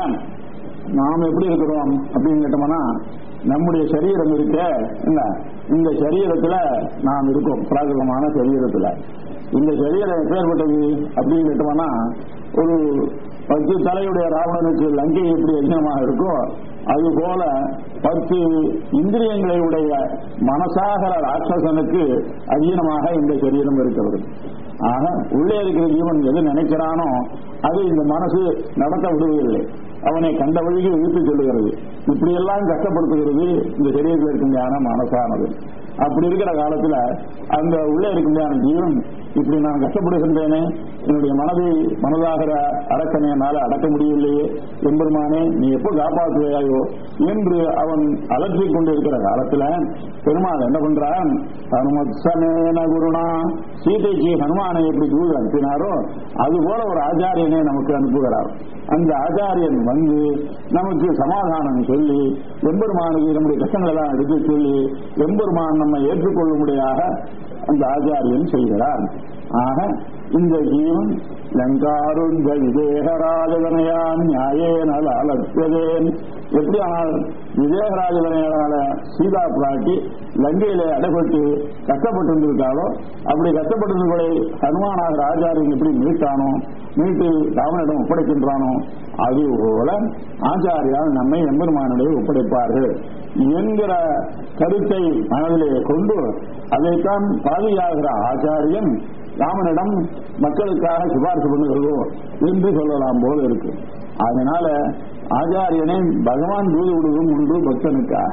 நாம் எப்படி இருக்கிறோம் அப்படின்னு கேட்டோம்னா நம்முடைய சரீரம் இருக்க இல்ல இந்த சரீரத்துல நாம் இருக்கோம் பிராகிருதமான சரீரத்துல இந்த சரீரம் எப்பேற்பட்டது அப்படின்னு கேட்டோம்னா ஒரு பத்து தலையுடைய ராவணனுக்கு லங்கை எப்படி அதிகமாக இருக்கோ அது போல பத்து இந்திரியங்களை உடைய மனசாகர ராட்சசனுக்கு அதீனமாக இந்த சரீரம் இருக்கிறது ஆக உள்ளே இருக்கிற ஜீவன் எது நினைக்கிறானோ அது இந்த மனசு நடத்த விடுவதில்லை அவனை கண்ட வழிக்கு இழுத்து சொல்லுகிறது இப்படியெல்லாம் கஷ்டப்படுத்துகிறது இந்த சரீரத்தில் இருக்கின்ற மனசானது அப்படி இருக்கிற காலத்துல அந்த உள்ளே இருக்கின்ற ஜீவன் இப்படி நான் கஷ்டப்படுகின்றேனே என்னுடைய மனதை மனதாகிற அரக்கனை என்னால் அடக்க முடியவில்லையே எம்பெருமானே நீ எப்போ காப்பாற்றுவாயோ என்று அவன் அலற்றிக் கொண்டிருக்கிற காலத்துல பெருமாள் என்ன பண்றான் ஹனுமத்சனேன குருணா சீதைக்கு ஹனுமானை எப்படி தூது அனுப்பினாரோ அது போல ஒரு ஆச்சாரியனை நமக்கு அனுப்புகிறார் அந்த ஆச்சாரியன் வந்து நமக்கு சமாதானம் சொல்லி எம்பெருமானுக்கு நம்முடைய கஷ்டங்கள் எல்லாம் எடுத்து சொல்லி எம்பெருமான் நம்மை ஏற்றுக்கொள்ளும்படியாக அந்த ஆச்சாரியன் செய்கிறார் ஆக இந்த ஜீவன் லங்காருந்த விதேகராஜதனையான் நியாயேன லாலத்தியதேன் எப்படி ஆனால் விதேகராஜதனையால சீதா பிராட்டி லங்கையில அடைபட்டு கஷ்டப்பட்டிருந்திருக்காளோ அப்படி கஷ்டப்பட்டிருந்தவர்களை ஹனுமானாகிற ஆச்சாரியன் எப்படி மீட்டானோ மீட்டு ராமனிடம் ஒப்படைக்கின்றானோ அது போல ஆச்சாரியால் நம்மை எம்பெருமானிடையே ஒப்படைப்பார்கள் என்கிற கருத்தை மனதிலே கொண்டு அதைத்தான் பாதியாகிற ஆச்சாரியன் ராமனிடம் மக்களுக்காக சிபாரிசு பண்ணுகிறதோ என்று சொல்லலாம் போல இருக்கு அதனால ஆச்சாரியனை பகவான் தூது விடுவதும் உண்டு பக்தனுக்காக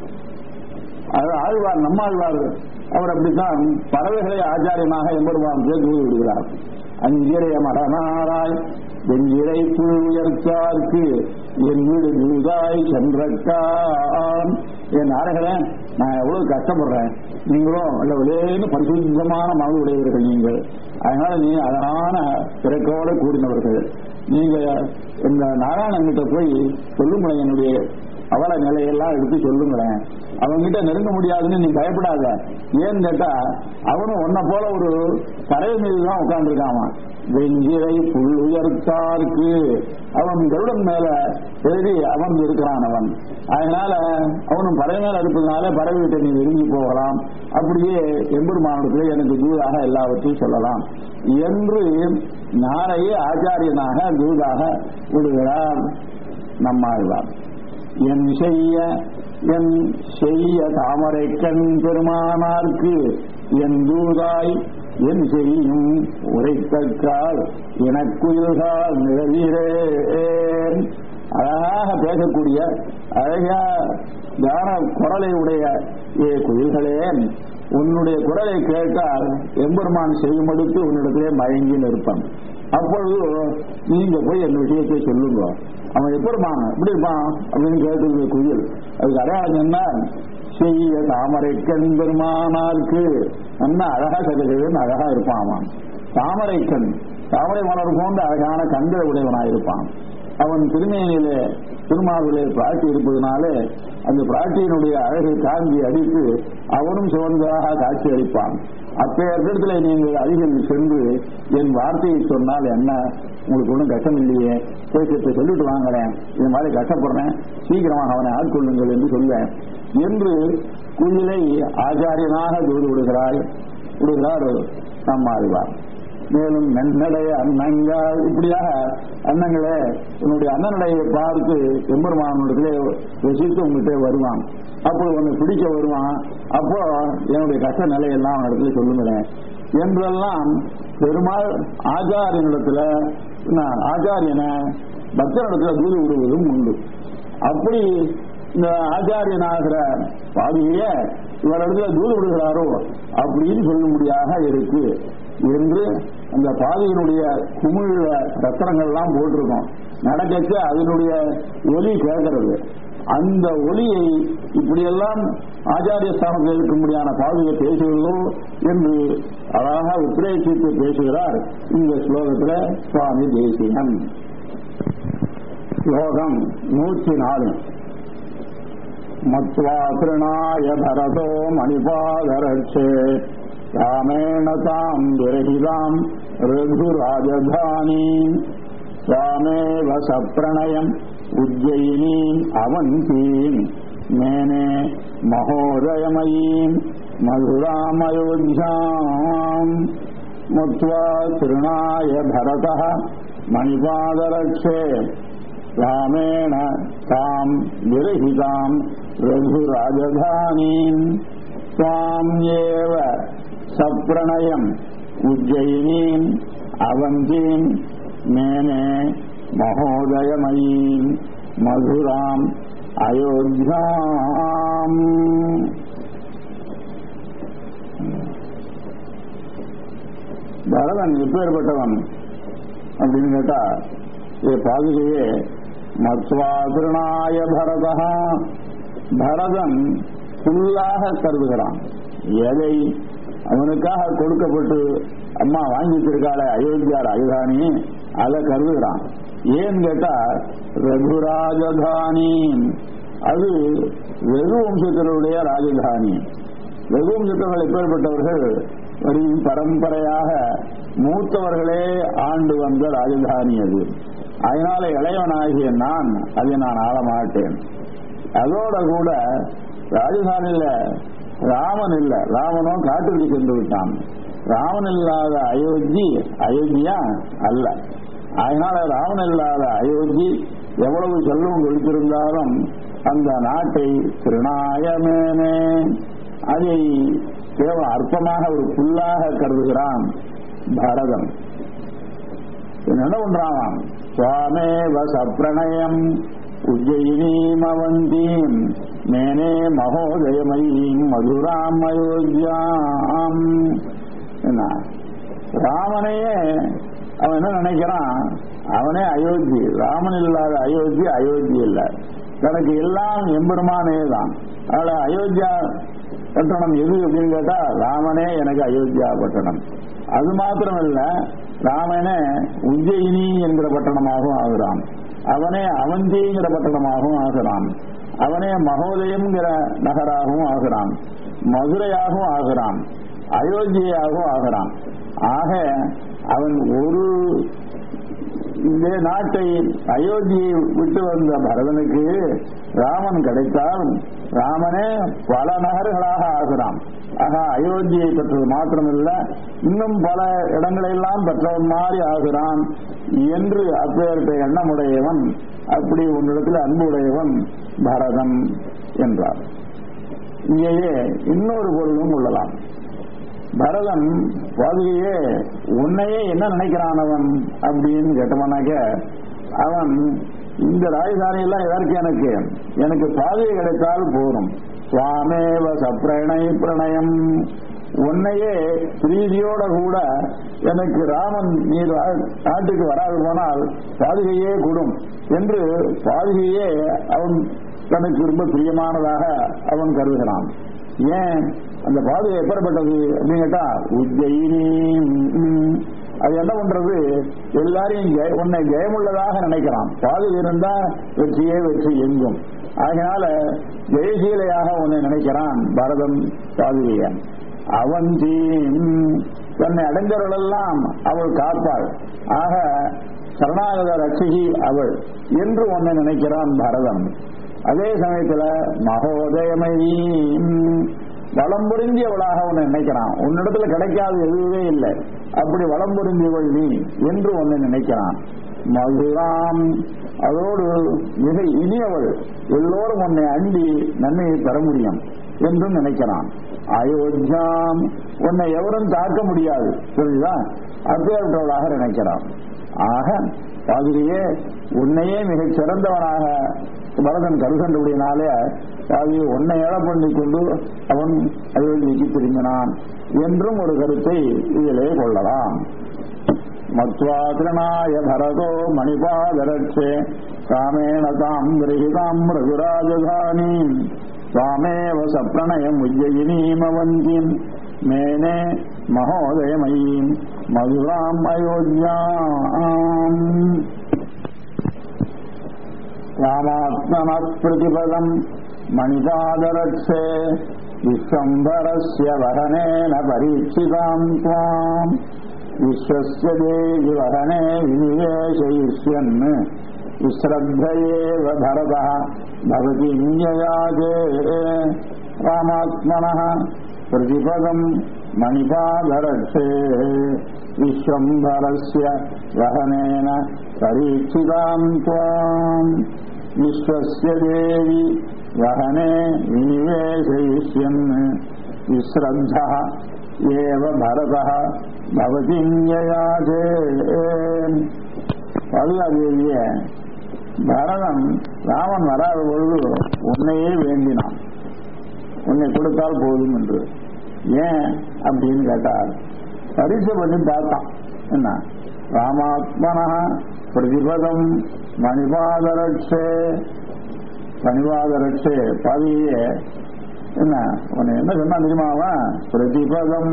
அது ஆழ்வார் நம்மாழ்வார் அவர் அப்படித்தான் பறவைகளை ஆச்சாரியமாக எம்பெருமானுக்கு தூது விடுகிறார் அஞ்சிறைய மடனாராய் வெஞ்சிறை புல் உயர்த்தார்க்கு என் வீடு நீதாய் சென்றக்கான் என் நாரகளே நான் எவ்வளவு கஷ்டப்படுறேன் நீங்களும் இல்ல விலைன்னு பரிசுத்தமான மனது உடையவர்கள் நீங்கள் அதனால நீ அழகான பிறக்கோடு கூடினவர்கள் நீங்க இந்த நாராயணன்கிட்ட போய் சொல்லுங்களேன் என்னுடைய அவல நிலையெல்லாம் எடுத்து சொல்லுங்களேன் அவன்கிட்ட நெருங்க முடியாதுன்னு நீ பயப்படாத ஏன்னு கேட்டா அவனும் உன்னை போல ஒரு தரை மீது தான் உட்கார்ந்துருக்காமா வெஞ்சிரை புல் உயர்த்தார்க்கு அவன் கருடன் மேல ஏறி அமர்ந்து இருக்கிறான் அவன் அதனால அவனும் பறவை மேல இருப்பதனால பறவை விட்டு நீ நெருங்கி போகலாம் அப்படியே எம்பெருமானத்தில் எனக்கு தூதாக எல்லாவற்றையும் சொல்லலாம் என்று நாரையே ஆச்சாரியனாக தூதாக விடுகிறார் நம்மாழ்வார் என் செய்ய என் செய்ய தாமரை கண் பெருமானார்க்கு என் தூதாய் என் செய்யும் உரைத்தக்கால் எனக்குயில்கால் நிழலிரே அழகாக பேசக்கூடிய அழகா கான குரலை உடைய ஏ குயில்களே உன்னுடைய குரலை கேட்டால் எம்பெருமான் செய்யுமடுத்து உன்னிடத்திலே மயங்கி நிற்பான் அப்பொழுது நீங்க போய் அந்த விஷயத்தை சொல்லுங்க அவன் எப்படி இருப்பான் எப்படி இருப்பான் அப்படின்னு கேட்டு குயில் அதுக்கு அடையாளம் என்ன செய்ய தாமரை கண் பெருமானாருக்கு என்ன அழகா சகஜன் அழகா இருப்பான் அவன் தாமரை கண் தாமரை மலர் போன்ற அழகான கண்களை உடையவனாயிருப்பான் அவன் திருமேனியிலே திருமாவிலே பிராட்டி இருப்பதனாலே அந்த பிராட்டியினுடைய அழகை காஞ்சி அடித்து அவனும் சிவந்ததாக காட்சி அளிப்பான் அப்பேற்படத்துல நீங்கள் அருகில் சென்று என் வார்த்தையை சொன்னால் என்ன உங்களுக்கு ஒன்றும் கஷ்டம் இல்லையே பேசத்தை சொல்லிட்டு வாங்குறேன் இது மாதிரி கஷ்டப்படுறேன் சீக்கிரமாக அவனை ஆட்கொள்ளுங்கள் என்று சொல்வேன் என்று குயிலை ஆச்சாரியனாக தூது விடுகிறாய் விடுகிறார் நம்மாழ்வார் மேலும் நன்னடைய அன்னங்கள் இப்படியாக அன்னங்களே உன்னுடைய அண்ணனடையை பார்த்து எம்பெருமானத்திலே ரசித்து உங்ககிட்ட வருவான் அப்போ உன்னை பிடிக்க வருவான் அப்போ என்னுடைய கஷ்ட நிலையெல்லாம் அவன் இடத்துல சொல்லுங்களேன் என்றெல்லாம் பெருமாள் ஆச்சாரியனிடத்துல நான் ஆச்சாரியனை பக்தனிடத்துல தூது விடுவதும் உண்டு அப்படி இந்த ஆச்சாரியனாகிற பாதிய இவரிடத்துல தூது விடுகிறாரோ அப்படின்னு சொல்லும்படியாக இருக்கு என்று அந்த பாதியினுடைய குமிழ ரத்தனங்கள்லாம் போட்டிருக்கோம் நடக்கச்ச அதனுடைய ஒலி கேட்கறது அந்த ஒலியை இப்படியெல்லாம் ஆச்சாரிய ஸ்தானத்தில் இருக்கும்படியான பாதுகை பேசுவதோ என்று அழகாக உத்ரேசித்து பேசுகிறார் இந்த ஸ்லோகத்தில் சுவாமி தேசிகன் ஸ்லோகம் நூற்றி நாலு மத்வா திருநாய பரதோ மணிபாதரட்சே ராமேண தாம் விரகிதாம் ரகுராஜதானீம் स्वामेव सप्रणयम् उज्जयिनीम् अवन्तीम् मेने महोदयमयीम् मधुरामयोध्याम् मुक्त्वा तृणाय भरतः मणिपादरक्षे रामेण ताम् विरहिताम् रघुराजधानीम् त्वाम्येव सप्रणयम् उज्जयिनीम् अवन्तीम् மேனே மகோதயமயீம் மதுராம் அயோத்தியாம் பரதன் எப்பேற்பட்டவன் அப்படின்னு கேட்டா இது பாதுகையே மத்வாதிருநாய பரதா பரதன் ஃபுல்லாக கருதுகிறான் எதை அவனுக்காக கொடுக்கப்பட்டு அம்மா வாங்கி வச்சிருக்காள அயோத்தியா ராஜதானி அதை கருதுகிறான் ஏன்னு கேட்டா ரகுராஜதானி அது வெகு வம்சத்தினுடைய ராஜதானி வெகு வம்சத்தவர்கள் எப்பேற்பட்டவர்கள் ஒரு பரம்பரையாக மூத்தவர்களே ஆண்டு வந்த ராஜதானி அது அதனால இளையவனாகிய நான் அதை நான் ஆள மாட்டேன் அதோட கூட ராஜதானியில ராமன் இல்ல ராமனும் காட்டுக்கு சென்று விட்டான் ராமன் இல்லாத அயோத்தி அயோத்தியா அல்ல அதனால ராமன் இல்லாத அயோத்தி எவ்வளவு செல்வம் கொடுத்திருந்தாலும் அந்த நாட்டை திருநாயமேனே அதை கேவலம் அற்பமாக ஒரு புல்லாக கருதுகிறான் பரதன் என்ன பண்றான் சுவாமேவ சப்ரணயம் உஜ்ஜயினீம் அவந்தீம் மேனே மகோதயமயீம் மதுராம் அயோத்தியாம் என்ன ராமனையே அவன் என்ன நினைக்கிறான் அவனே அயோத்தி ராமன் இல்லாத அயோத்தி அயோத்தி இல்லை தனக்கு எல்லாம் எம்பெருமானே தான் அதனால அயோத்தியா பட்டணம் எது அப்படின்னு கேட்டா ராமனே எனக்கு அயோத்தியா பட்டணம் அது மாத்திரமல்ல ராமனே உஜ்ஜயினி என்கிற பட்டணமாகவும் ஆகிறான் அவனே அவந்திங்கிற பட்டணமாகவும் ஆகிறான் அவனே மகோதயம்ங்கிற நகராகவும் ஆகிறான் மதுரையாகவும் ஆகிறான் அயோத்தியாகவும் ஆகிறான் ஆக அவன் ஒரு இந்த நாட்டை அயோத்தியை விட்டு வந்த பரதனுக்கு ராமன் கிடைத்தால் ராமனே பல நகர்களாக ஆகிறான் ஆக அயோத்தியை பெற்றது மாத்திரமில்ல இன்னும் பல இடங்களெல்லாம் பெற்றவன் மாதிரி ஆகிறான் என்று அப்பேற்பட்ட எண்ணமுடையவன் அப்படி உன்னிடத்தில் அன்பு உடையவன் பரதன் என்றார் இங்கேயே இன்னொரு பொருளும் உள்ளலாம் பரதன் பாதுகையே உன்னையே என்ன நினைக்கிறான் அவன் அப்படின்னு கேட்டவனாக்க அவன் இந்த ராஜதானி எல்லாம் எதற்கு எனக்கு எனக்கு பாதுகை கிடைத்தால் போதும் சுவாமேவ சப்ரணை பிரணயம் உன்னையே பிரீதியோட கூட எனக்கு ராமன் நீ நாட்டுக்கு வராது போனால் பாதுகையே கூடும் என்று பாதுகையே அவன் தனக்கு ரொம்ப பிரியமானதாக அவன் கருதுகிறான் ஏன் அந்த பாதுகை எப்படிப்பட்டது அப்படின்னு கேட்டா உஜ்ஜயினி அது என்ன பண்றது எல்லாரையும் ஜெய- உன்னை ஜெயமுள்ளதாக நினைக்கிறான் பாதுகை இருந்தா வெற்றியே வெற்றி எங்கும் அதனால ஜெயசீலையாக உன்னை நினைக்கிறான் பரதம் பாதுகையன் அவந்தி தன்னை அடைஞ்சவர்களெல்லாம் அவள் காப்பாள் ஆக சரணாகத ரட்சகி அவள் என்று உன்னை நினைக்கிறான் பரதன் அதே சமயத்துல மகோதயமயி வளம் பொருந்தியவளாக உன்னை நினைக்கிறான் உன்னிடத்துல கிடைக்காத எதுவுமே இல்லை அப்படி வளம் பொருந்தியவள் நீ என்று உன்னை நினைக்கிறான் மதுராம் அதோடு மிக இனியவள் எல்லோரும் உன்னை அண்டி நன்மையை பெற முடியும் என்றும் நினைக்கிறான் அயோத்தியாம் உன்னை எவரும் தாக்க முடியாது புரியுதா அப்பேற்பட்டவளாக நினைக்கிறான் ஆக பாதிரியே உன்னையே மிகச் சிறந்தவனாக பரதன் கருகண்டபடினாலே பாதியை உன்னை ஏழை பண்ணி கொண்டு அவன் அயோத்திக்கு திரும்பினான் என்றும் ஒரு கருத்தை இதிலே கொள்ளலாம் மத்வா திருநாய பரதோ மணிபாதரட்சே காமேண தாம் கிரகிதாம் ரகுராஜதானீம் சுவாமேவ சப்ரணயம் உஜ்ஜயினீமவந்தீம் மேனே மகோதயமயீம் மதுராம் அயோத்தியாம் ராமாத்மன பிரதிபதம் மணிபாதரட்சே விஸ்வம்பரஸ்ய வகனேன பரீட்சிதாம் त्वाम् विश्वस्य देवि वहने विनिवेशयिष्यन् विश्रद्धयेव भरतः भवति न्ययाजे रामात्मनः प्रतिपदम् मणिपादरक्षे विश्वम्भरस्य वहनेन परीक्षिताम् त्वाम् विश्वस्य देवि वहने विनिवेशयिष्यन् विश्रद्धः एव भरतः भवति न्ययाजे பதுகாதேவிய பரதன் ராமன் வராத பொழுது உன்னையே வேண்டினான் உன்னை கொடுத்தால் போதும் என்று ஏன் அப்படின்னு கேட்டார் பரிசு பண்ணி பார்த்தான் என்ன ராமாத்மனா பிரதிபதம் மணிபாதரட்சே மணிபாதரட்சே பதியே என்ன உன்னை என்ன சொன்னா தெரியுமாவா பிரதிபதம்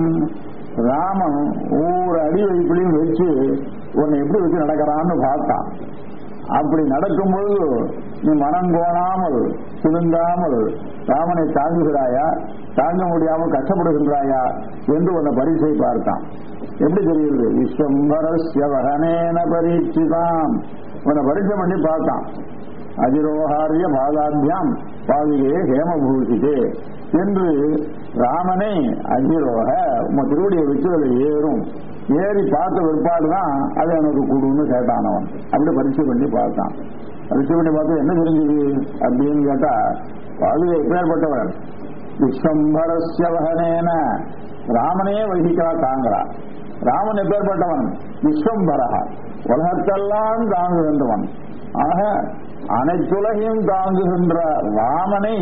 ராமன் ஒவ்வொரு அடி வைப்பிலையும் வச்சு உன்னை எப்படி வச்சு நடக்கிறான்னு பார்த்தான் அப்படி நடக்கும்பொழுது நீ மனம் கோணாமல் சிலுங்காமல் ராமனை தாங்குகிறாயா தாங்க முடியாமல் கஷ்டப்படுகின்றாயா என்று உன்னை பரீட்சை பார்த்தான் எப்படி தெரியுது விஸ்வம்பரஸ்ய வகனேன பரீட்சிதாம் உன்னை பரீட்சை பண்ணி பார்த்தான் அஜிரோகாரிய பாதாபியாம் பாதிலே ஹேமபூஷிதே என்று ராமனை அஜிரோக உங்க திருவடியை வச்சு அதில் ஏறும் ஏறி பார்த்த பிற்பாடுதான் அது எனக்கு கொடுன்னு கேட்டான் அவன் அப்படி பரீட்சை பண்ணி பார்த்தான் பரீட்சை பண்ணி பார்த்தா என்ன தெரிஞ்சது அப்படின்னு கேட்டா பாதுகை எப்பேற்பட்டவன் விஸ்வம்பரஸ்ய வகனேன ராமனே வகிக்கிறா தாங்கிறா ராமன் எப்பேற்பட்டவன் விஸ்வம்பரகா உலகத்தெல்லாம் தாங்குகின்றவன் ஆக அனைத்துலகையும் தாங்குகின்ற ராமனை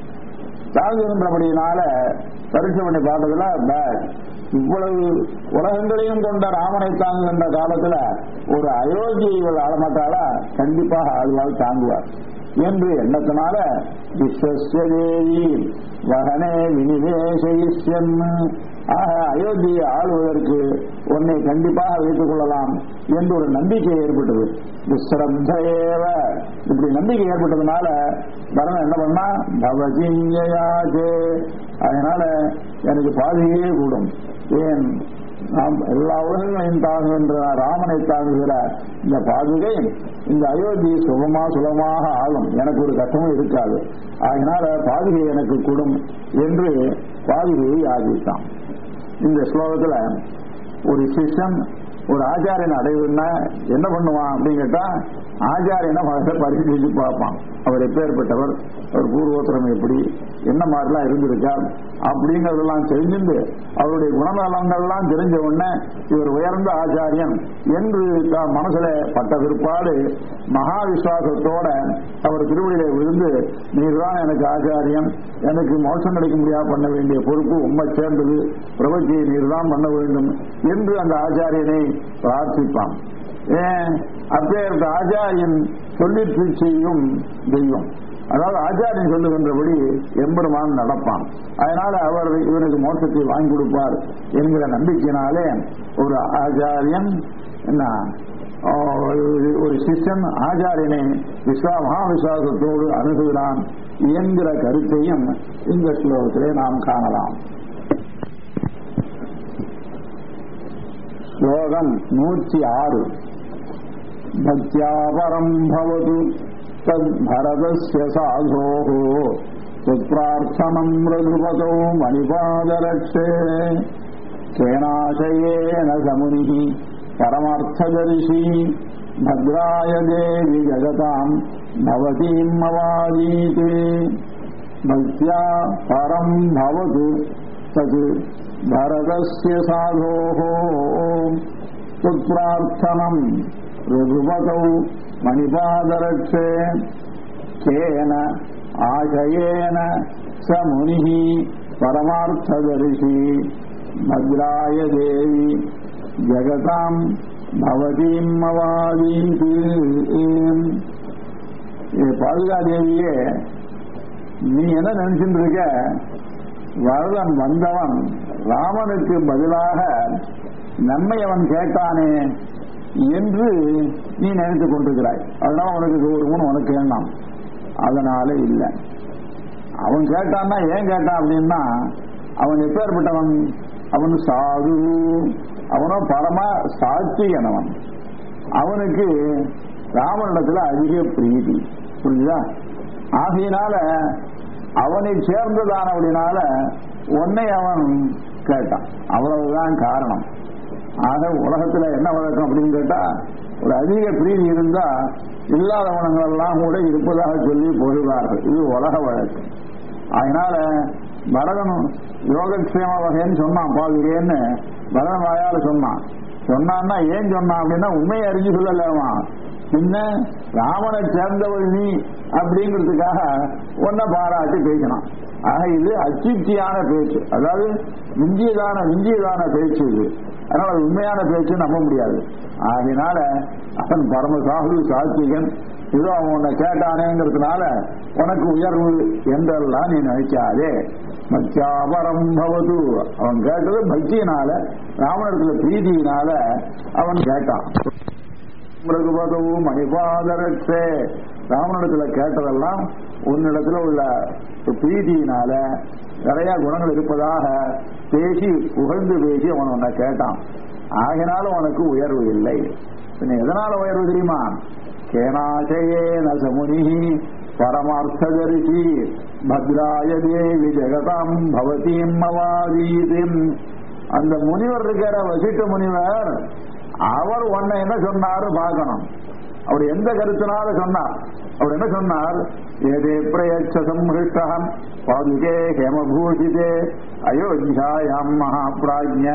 தாங்குகின்றபடியினால பரீட்சை பண்ணி பார்த்ததுல பேட் இவ்வளவு உலகங்களையும் கொண்ட ராமனை தாங்குகின்ற காலத்துல ஒரு அயோத்தியை இவள் ஆளமாட்டாளா கண்டிப்பாக ஆழ்வாள் தாங்குவார் என்று எண்ணத்தினால விஸ்வஸ்வதேவி வகனே வினிவேசயிஷ்யன் ஆக அயோத்தியை ஆளுவதற்கு உன்னை கண்டிப்பாக வைத்துக் கொள்ளலாம் என்று ஒரு நம்பிக்கை ஏற்பட்டது விஸ்ரத்தையேவ இப்படி நம்பிக்கை ஏற்பட்டதுனால பரதன் என்ன பண்ணா பவஜிஞ்சயாஜே அதனால எனக்கு பாதியே கூடும் ஏன் நாம் எல்லா உலகங்களையும் தாங்குகின்ற ராமனை தாங்குகிற இந்த பாதுகை இந்த அயோத்தி சுகமா சுலமாக ஆளும் எனக்கு ஒரு கஷ்டமும் இருக்காது அதனால பாதுகை எனக்கு கூடும் என்று பாதுகையை யாதித்தான் இந்த ஸ்லோகத்துல ஒரு சிஷ்யன் ஒரு ஆச்சாரியன் அடைவுன்னா என்ன பண்ணுவான் அப்படின்னு கேட்டா ஆச்சாரியனை முதல்ல பரிசீலிச்சு பார்ப்பான் அவர் எப்பேற்பட்டவர் அவர் பூர்வோத்திரம் எப்படி என்ன மாதிரிலாம் இருந்திருக்கார் அப்படிங்கறதெல்லாம் தெரிஞ்சுட்டு அவருடைய குணநலங்கள்லாம் தெரிஞ்ச உடனே இவர் உயர்ந்த ஆச்சாரியன் என்று தான் மனசுல பட்ட பிற்பாடு மகா விசுவாசத்தோட அவர் திருவடியில விழுந்து நீர்தான் எனக்கு ஆச்சாரியன் எனக்கு மோசம் கிடைக்க முடியாது பண்ண வேண்டிய பொறுப்பு உண்மை சேர்ந்தது பிரபத்தியை நீர்தான் பண்ண வேண்டும் என்று அந்த ஆச்சாரியனை பிரார்த்திப்பான் ஏன் அப்பேற்பட்ட ஆச்சாரியன் சொல்லிட்டு செய்யும் தெய்வம் அதாவது ஆச்சாரியன் சொல்லுகின்றபடி எம்பெருமான் நடப்பான் அதனால அவர் இவருக்கு மோட்சத்தை வாங்கி கொடுப்பார் என்கிற நம்பிக்கையினாலே ஒரு ஆச்சாரியன் என்ன ஒரு சிஷ்யன் ஆச்சாரியனை விஸ்வா மகா விசுவாசத்தோடு அணுகுகிறான் என்கிற கருத்தையும் இந்த ஸ்லோகத்திலே நாம் காணலாம் ஸ்லோகம் நூற்றி ஆறு भक्त्यापरम् भवतु तद्भरतस्य साधोः सुप्रार्थनम् रघुपतौ मणिपादरक्षे सेनाशयेन समुनिः परमार्थदर्शी भद्राय देवि जगताम् भवतीम् अवादीते भक्त्या परम् भवतु तत् भरतस्य साधोः सुप्रार्थनम् रघुपतौ मणिपादरक्षे केन आशयेन स मुनिः परमार्थदर्शी भद्राय देवी जगताम् भवतीम् अवादीति பாதுகா தேவியே நீ என்ன நினைச்சுட்டு இருக்க வரதன் வந்தவன் ராமனுக்கு பதிலாக நம்மை அவன் கேட்டானே என்று நீ நினைத்துக் கொண்டிருக்கிறாய் அதனால உனக்கு கௌரவம் உனக்கு எண்ணம் அதனால இல்லை அவன் கேட்டான்னா ஏன் கேட்டான் அப்படின்னா அவன் எப்பேற்பட்டவன் அவன் சாது அவனோ பரம சாட்சியனவன் அவனுக்கு ராமனிடத்துல அதிக பிரீதி புரிஞ்சுதா ஆகையினால அவனை சேர்ந்ததானவடினால உன்னை அவன் கேட்டான் அவ்வளவுதான் காரணம் ஆக உலகத்துல என்ன வழக்கம் அப்படின்னு கேட்டா ஒரு அதிக பிரீதி இருந்தா இல்லாதவனங்கள் எல்லாம் கூட இருப்பதாக சொல்லி பொழுவார்கள் இது உலக வழக்கு அதனால பரதன் யோகக்ஷேம வகைன்னு சொன்னான் பாதுகேன்னு பரதன் வாயால சொன்னான் சொன்னான்னா ஏன் சொன்னான் அப்படின்னா உண்மையை அறிஞ்சு சொல்லலாமா பின்ன ராமனை சேர்ந்தவள் நீ அப்படிங்கிறதுக்காக ஒன்ன பாராட்டி பேசினான் ஆக இது அச்சித்தியான பேச்சு அதாவது விஞ்சியதான விஞ்சியதான பேச்சு இது அதனால அது உண்மையான பேச்சு நம்ப முடியாது ஆகையினால அவன் பரம சாகு சாத்விகன் ஏதோ அவன் உன்னை கேட்டானேங்கிறதுனால உனக்கு உயர்வு என்றெல்லாம் நீ நினைக்காதே மத்தியாபரம் பவது அவன் கேட்டது பக்தியினால ராமணத்துல பிரீதியினால அவன் கேட்டான் மிருகுபதவும் மணிபாதரட்சே ராமனிடத்துல கேட்டதெல்லாம் உன்னிடத்துல உள்ள பிரீதியினால நிறைய குணங்கள் இருப்பதாக பேசி புகழ்ந்து பேசி அவன் உன்னை கேட்டான் ஆகினால உனக்கு உயர்வு இல்லை பின்ன எதனால உயர்வு தெரியுமா கேனாசையே நசமுனி பரமார்த்ததரிசி பத்ராய தேவி ஜெகதாம் பவதீம் அவாதீதிம் அந்த முனிவர் இருக்கிற வசிட்ட முனிவர் அவர் உன்னை என்ன சொன்னாரு பார்க்கணும் அவர் எந்த கருத்தினால சொன்னார் அவர் என்ன சொன்னார் ஏதே பிரயச்ச சம்ஹிருஷ்டம் பாதுகே ஹேமபூஷிதே அயோத்தியாயாம் மகாபிராஜ்ய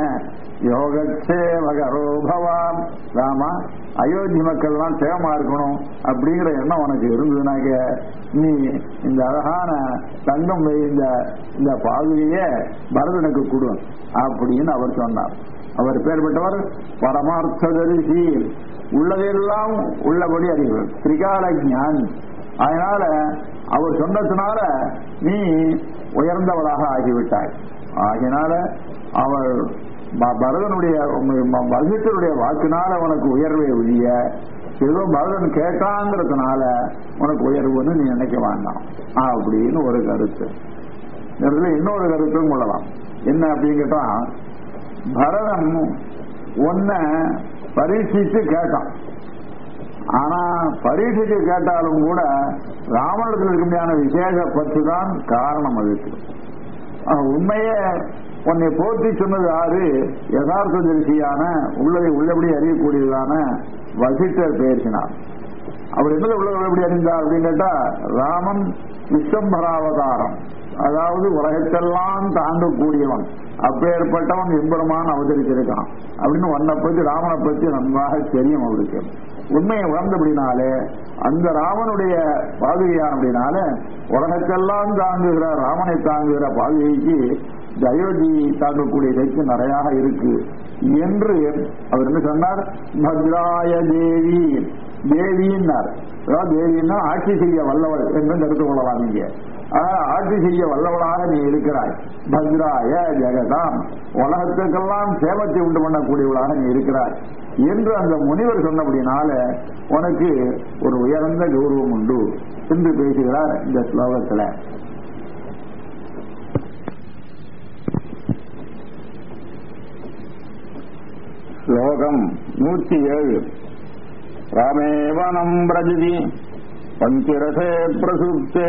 யோகக்ஷேமகரோ பவான் ராமா அயோத்தி மக்கள்லாம் சேமமா இருக்கணும் அப்படிங்கிற எண்ணம் உனக்கு இருந்ததுனாக்க நீ இந்த அழகான தங்கம் இந்த இந்த பாதுகையே பரதனுக்கு கொடு அப்படின்னு அவர் சொன்னார் அவர் பேர் பெற்றவர் பரமார்த்ததரிசி உள்ளதெல்லாம் உள்ளபடி அறிவர் திரிகால ஞானி அதனால அவர் சொன்னதுனால நீ உயர்ந்தவளாக ஆகிவிட்டாய் ஆகினால அவர் பரதனுடைய வசிட்டருடைய வாக்கினால உனக்கு உயர்வை ஒழிய ஏதோ பரதன் கேட்டாங்கிறதுனால உனக்கு உயர்வுன்னு நீ நினைக்க வேண்டாம் அப்படின்னு ஒரு கருத்து இதுல இன்னொரு கருத்தும் கொள்ளலாம் என்ன அப்படின்னு கேட்டா பரதன் ஒன்ன பரீட்சித்து கேட்டான் ஆனா பரீட்சைக்கு கேட்டாலும் கூட ராவணத்தில் இருக்க முடியாத விசேஷ பற்று தான் காரணம் அதுக்கு உண்மையே உன்னை போற்றி சொன்னது யாரு யதார்த்த தரிசியான உள்ளதை உள்ளபடி அறியக்கூடியதான வசிட்டர் பேசினார் அவர் என்ன உலகம் எப்படி அறிந்தார் அப்படின்னு கேட்டா ராமன் விஸ்வம்பராவதாரம் அதாவது உலகத்தெல்லாம் தாண்டக்கூடியவன் அப்பேற்பட்டவன் எம்பெருமான் அவதரிச்சிருக்கான் அப்படின்னு உன்னை பத்தி ராமனை பத்தி நன்றாக தெரியும் அவருக்கு உண்மையை உணர்ந்தபடினாலே அந்த ராமனுடைய பாதுகையானபடினால உலகத்தெல்லாம் தாங்குகிற ராமனை தாங்குகிற பாதுகைக்கு இந்த அயோத்தி தாங்கக்கூடிய சக்தி நிறைய இருக்கு என்று அவர் என்ன சொன்னார் பத்ராய தேவி தேவின்னார் அதாவது தேவின்னா ஆட்சி செய்ய வல்லவள் என்று கருத்து கொள்ளலாம் நீங்க ஆஹ் ஆட்சி செய்ய வல்லவளாக நீ இருக்கிறாய் பத்ராய ஜெகதாம் உலகத்துக்கெல்லாம் சேமத்தை உண்டு பண்ணக்கூடியவளாக நீ இருக்கிறாய் என்று அந்த முனிவர் சொன்னபடினால உனக்கு ஒரு உயர்ந்த கௌரவம் உண்டு என்று பேசுகிறார் இந்த ஸ்லோகத்துல ஸ்லோகம் நூத்தி ஏழு ராமேவனம் பிரஜதி பங்கிரசே பிரசுப்தே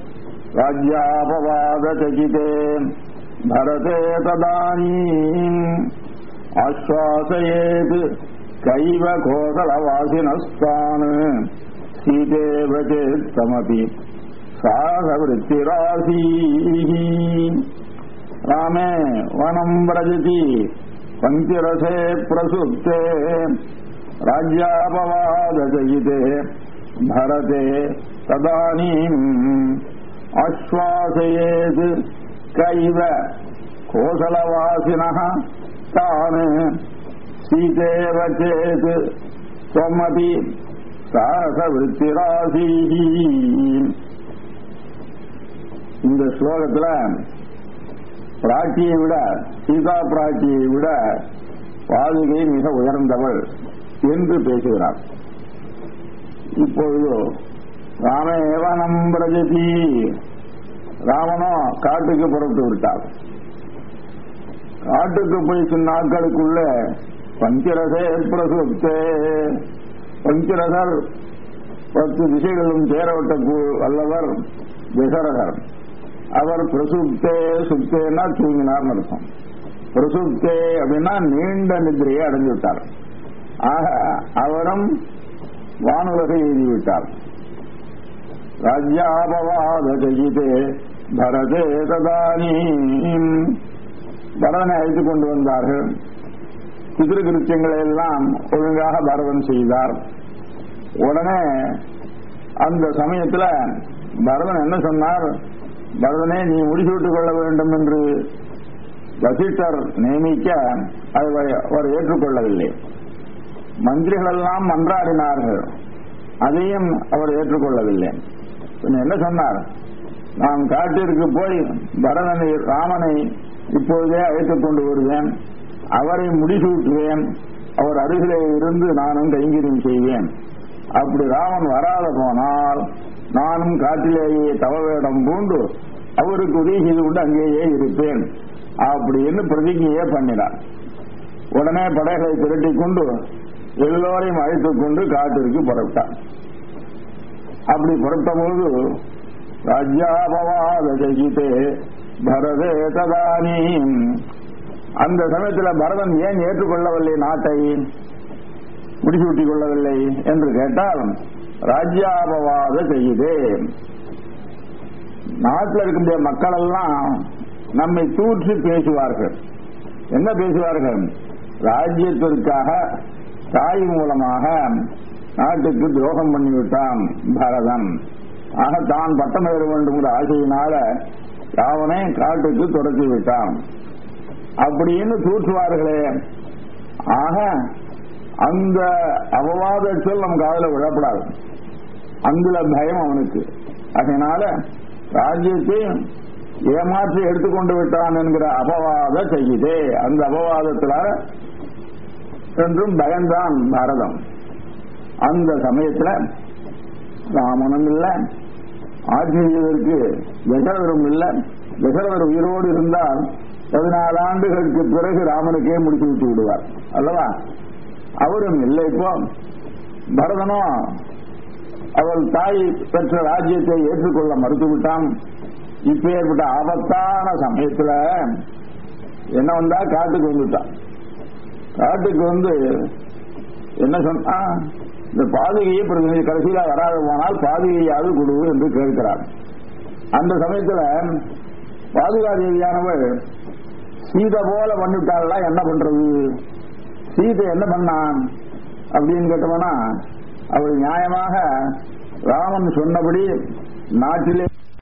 ராஜ்யாபவாதச்சகிதே பரதே ததானீம் ஆஸ்வாசயேத் கைவ கோசலவாசினஸ்தான் சீதேவ சேத்தமபி சாகவருத்திராசீ ராமே வனம் பிரஜதி பங்கிரசே பிரசுப்தே ராஜ்யாபவாதஜயிதே பரதே ததானீம் ஆஸ்வாசயேத் கைவ கோசலவாசினः तान् सीतेव चेत् त्वमपि சாகவிருத்திராசீः இந்த ஸ்லோகத்துல பிராட்டியை விட சீதா பிராட்டியை விட பாதுகை மிக உயர்ந்தவள் என்று பேசுகிறார் இப்பொழுது ராமேவனம் பிரஜதி ராவணோ காட்டுக்கு புறப்பட்டு விட்டார் காட்டுக்கு போய் சில நாட்களுக்குள்ள பஞ்சரசே பிரசுப்தே பஞ்சரசர் பத்து திசைகளும் சேரவிட்ட வல்லவர் தசரகர் அவர் பிரசுப்தே சுப்தேன்னா தூங்கினார்னு அர்த்தம் பிரசுப்தே அப்படின்னா நீண்ட நிதிரையை அடைஞ்சு விட்டார் ஆக அவரும் வானுலகை எழுதிவிட்டார் ராஜ்யாபவாத ஜெயிதே பரதே ததானீம் பரதனை அழைத்துக் கொண்டு வந்தார்கள் பிதிரு கிருத்தியங்களை எல்லாம் ஒழுங்காக பரதன் செய்தார் உடனே அந்த சமயத்துல பரதன் என்ன சொன்னார் பரதனே நீ முடிசூட்டுக் கொள்ள வேண்டும் என்று வசிஷ்டர் நியமிக்க அதை அவர் ஏற்றுக்கொள்ளவில்லை மந்திரிகள் எல்லாம் மன்றாடினார்கள் அதையும் அவர் ஏற்றுக்கொள்ளவில்லை என்ன சொன்னார் நான் காட்டிற்கு போய் பரதனை ராமனை இப்பொழுதே அழைத்துக் கொண்டு வருவேன் அவரை முடிசூட்டுவேன் அவர் அருகிலே இருந்து நானும் கைங்கரியம் செய்வேன் அப்படி ராமன் வராத போனால் நானும் காட்டிலேயே தவவேடம் பூண்டு அவருக்கு உதவி செய்து கொண்டு அங்கேயே இருப்பேன் அப்படின்னு பிரதிஜையே பண்ணினார் உடனே படைகளை திரட்டிக் கொண்டு எல்லோரையும் அழைத்துக் கொண்டு காட்டிற்கு புறப்பட்டார் அப்படி புறப்பட்ட போது ராஜ்யாபவாத ஜெயித்தே பரதே ததானீம் அந்த சமயத்தில் பரதன் ஏன் ஏற்றுக்கொள்ளவில்லை நாட்டை முடிசூட்டிக் கொள்ளவில்லை என்று கேட்டால் ராஜ்யாபவாத செய்யுதே நாட்டில் இருக்கக்கூடிய மக்கள் எல்லாம் நம்மை தூற்றி பேசுவார்கள் என்ன பேசுவார்கள் ராஜ்யத்திற்காக தாய் மூலமாக நாட்டுக்கு துரோகம் பண்ணிவிட்டான் பரதன் ஆக தான் பட்டம் ஏற வேண்டும் என்ற ஆசையினால ராவனை காட்டுக்கு துரத்தி விட்டான் அப்படின்னு தூற்றுவார்களே ஆக அந்த அபவாத சொல் நம் காதல விழப்படாது அந்த பயம் அவனுக்கு அதனால ராஜ்யத்தை ஏமாற்றி எடுத்துக்கொண்டு விட்டான் என்கிற அபவாத செய்யுதே அந்த அபவாதத்துல என்றும் பயந்தான் பாரதம் அந்த சமயத்துல ராமனும் இல்லை ஆட்சி செய்வதற்கு தசரதரும் இல்லை தசரதர் உயிரோடு இருந்தால் பதினாலு ஆண்டுகளுக்கு பிறகு ராமனுக்கே முடித்து விட்டு விடுவார் அல்லவா அவரும் இல்லை இப்போ பரதனோ அவள் தாய் பெற்ற ராஜ்யத்தை ஏற்றுக்கொள்ள மறுத்துவிட்டான் இப்ப ஏற்பட்ட ஆபத்தான சமயத்துல என்ன வந்தா காட்டுக்கு வந்துட்டான் காட்டுக்கு வந்து என்ன சொன்னா இந்த பாதுகையை பிரதிநிதி கடைசியில வராது போனால் பாதுகையாவது கொடு என்று கேட்கிறார் அந்த சமயத்துல பாதுகா தேவியானவள் சீதை போல பண்ணிவிட்டாள்லாம் என்ன பண்றது சீதை என்ன பண்ணான் அப்படின்னு கேட்டோம்னா அவள் நியாயமாக ராமன் சொன்னபடி நாட்டிலே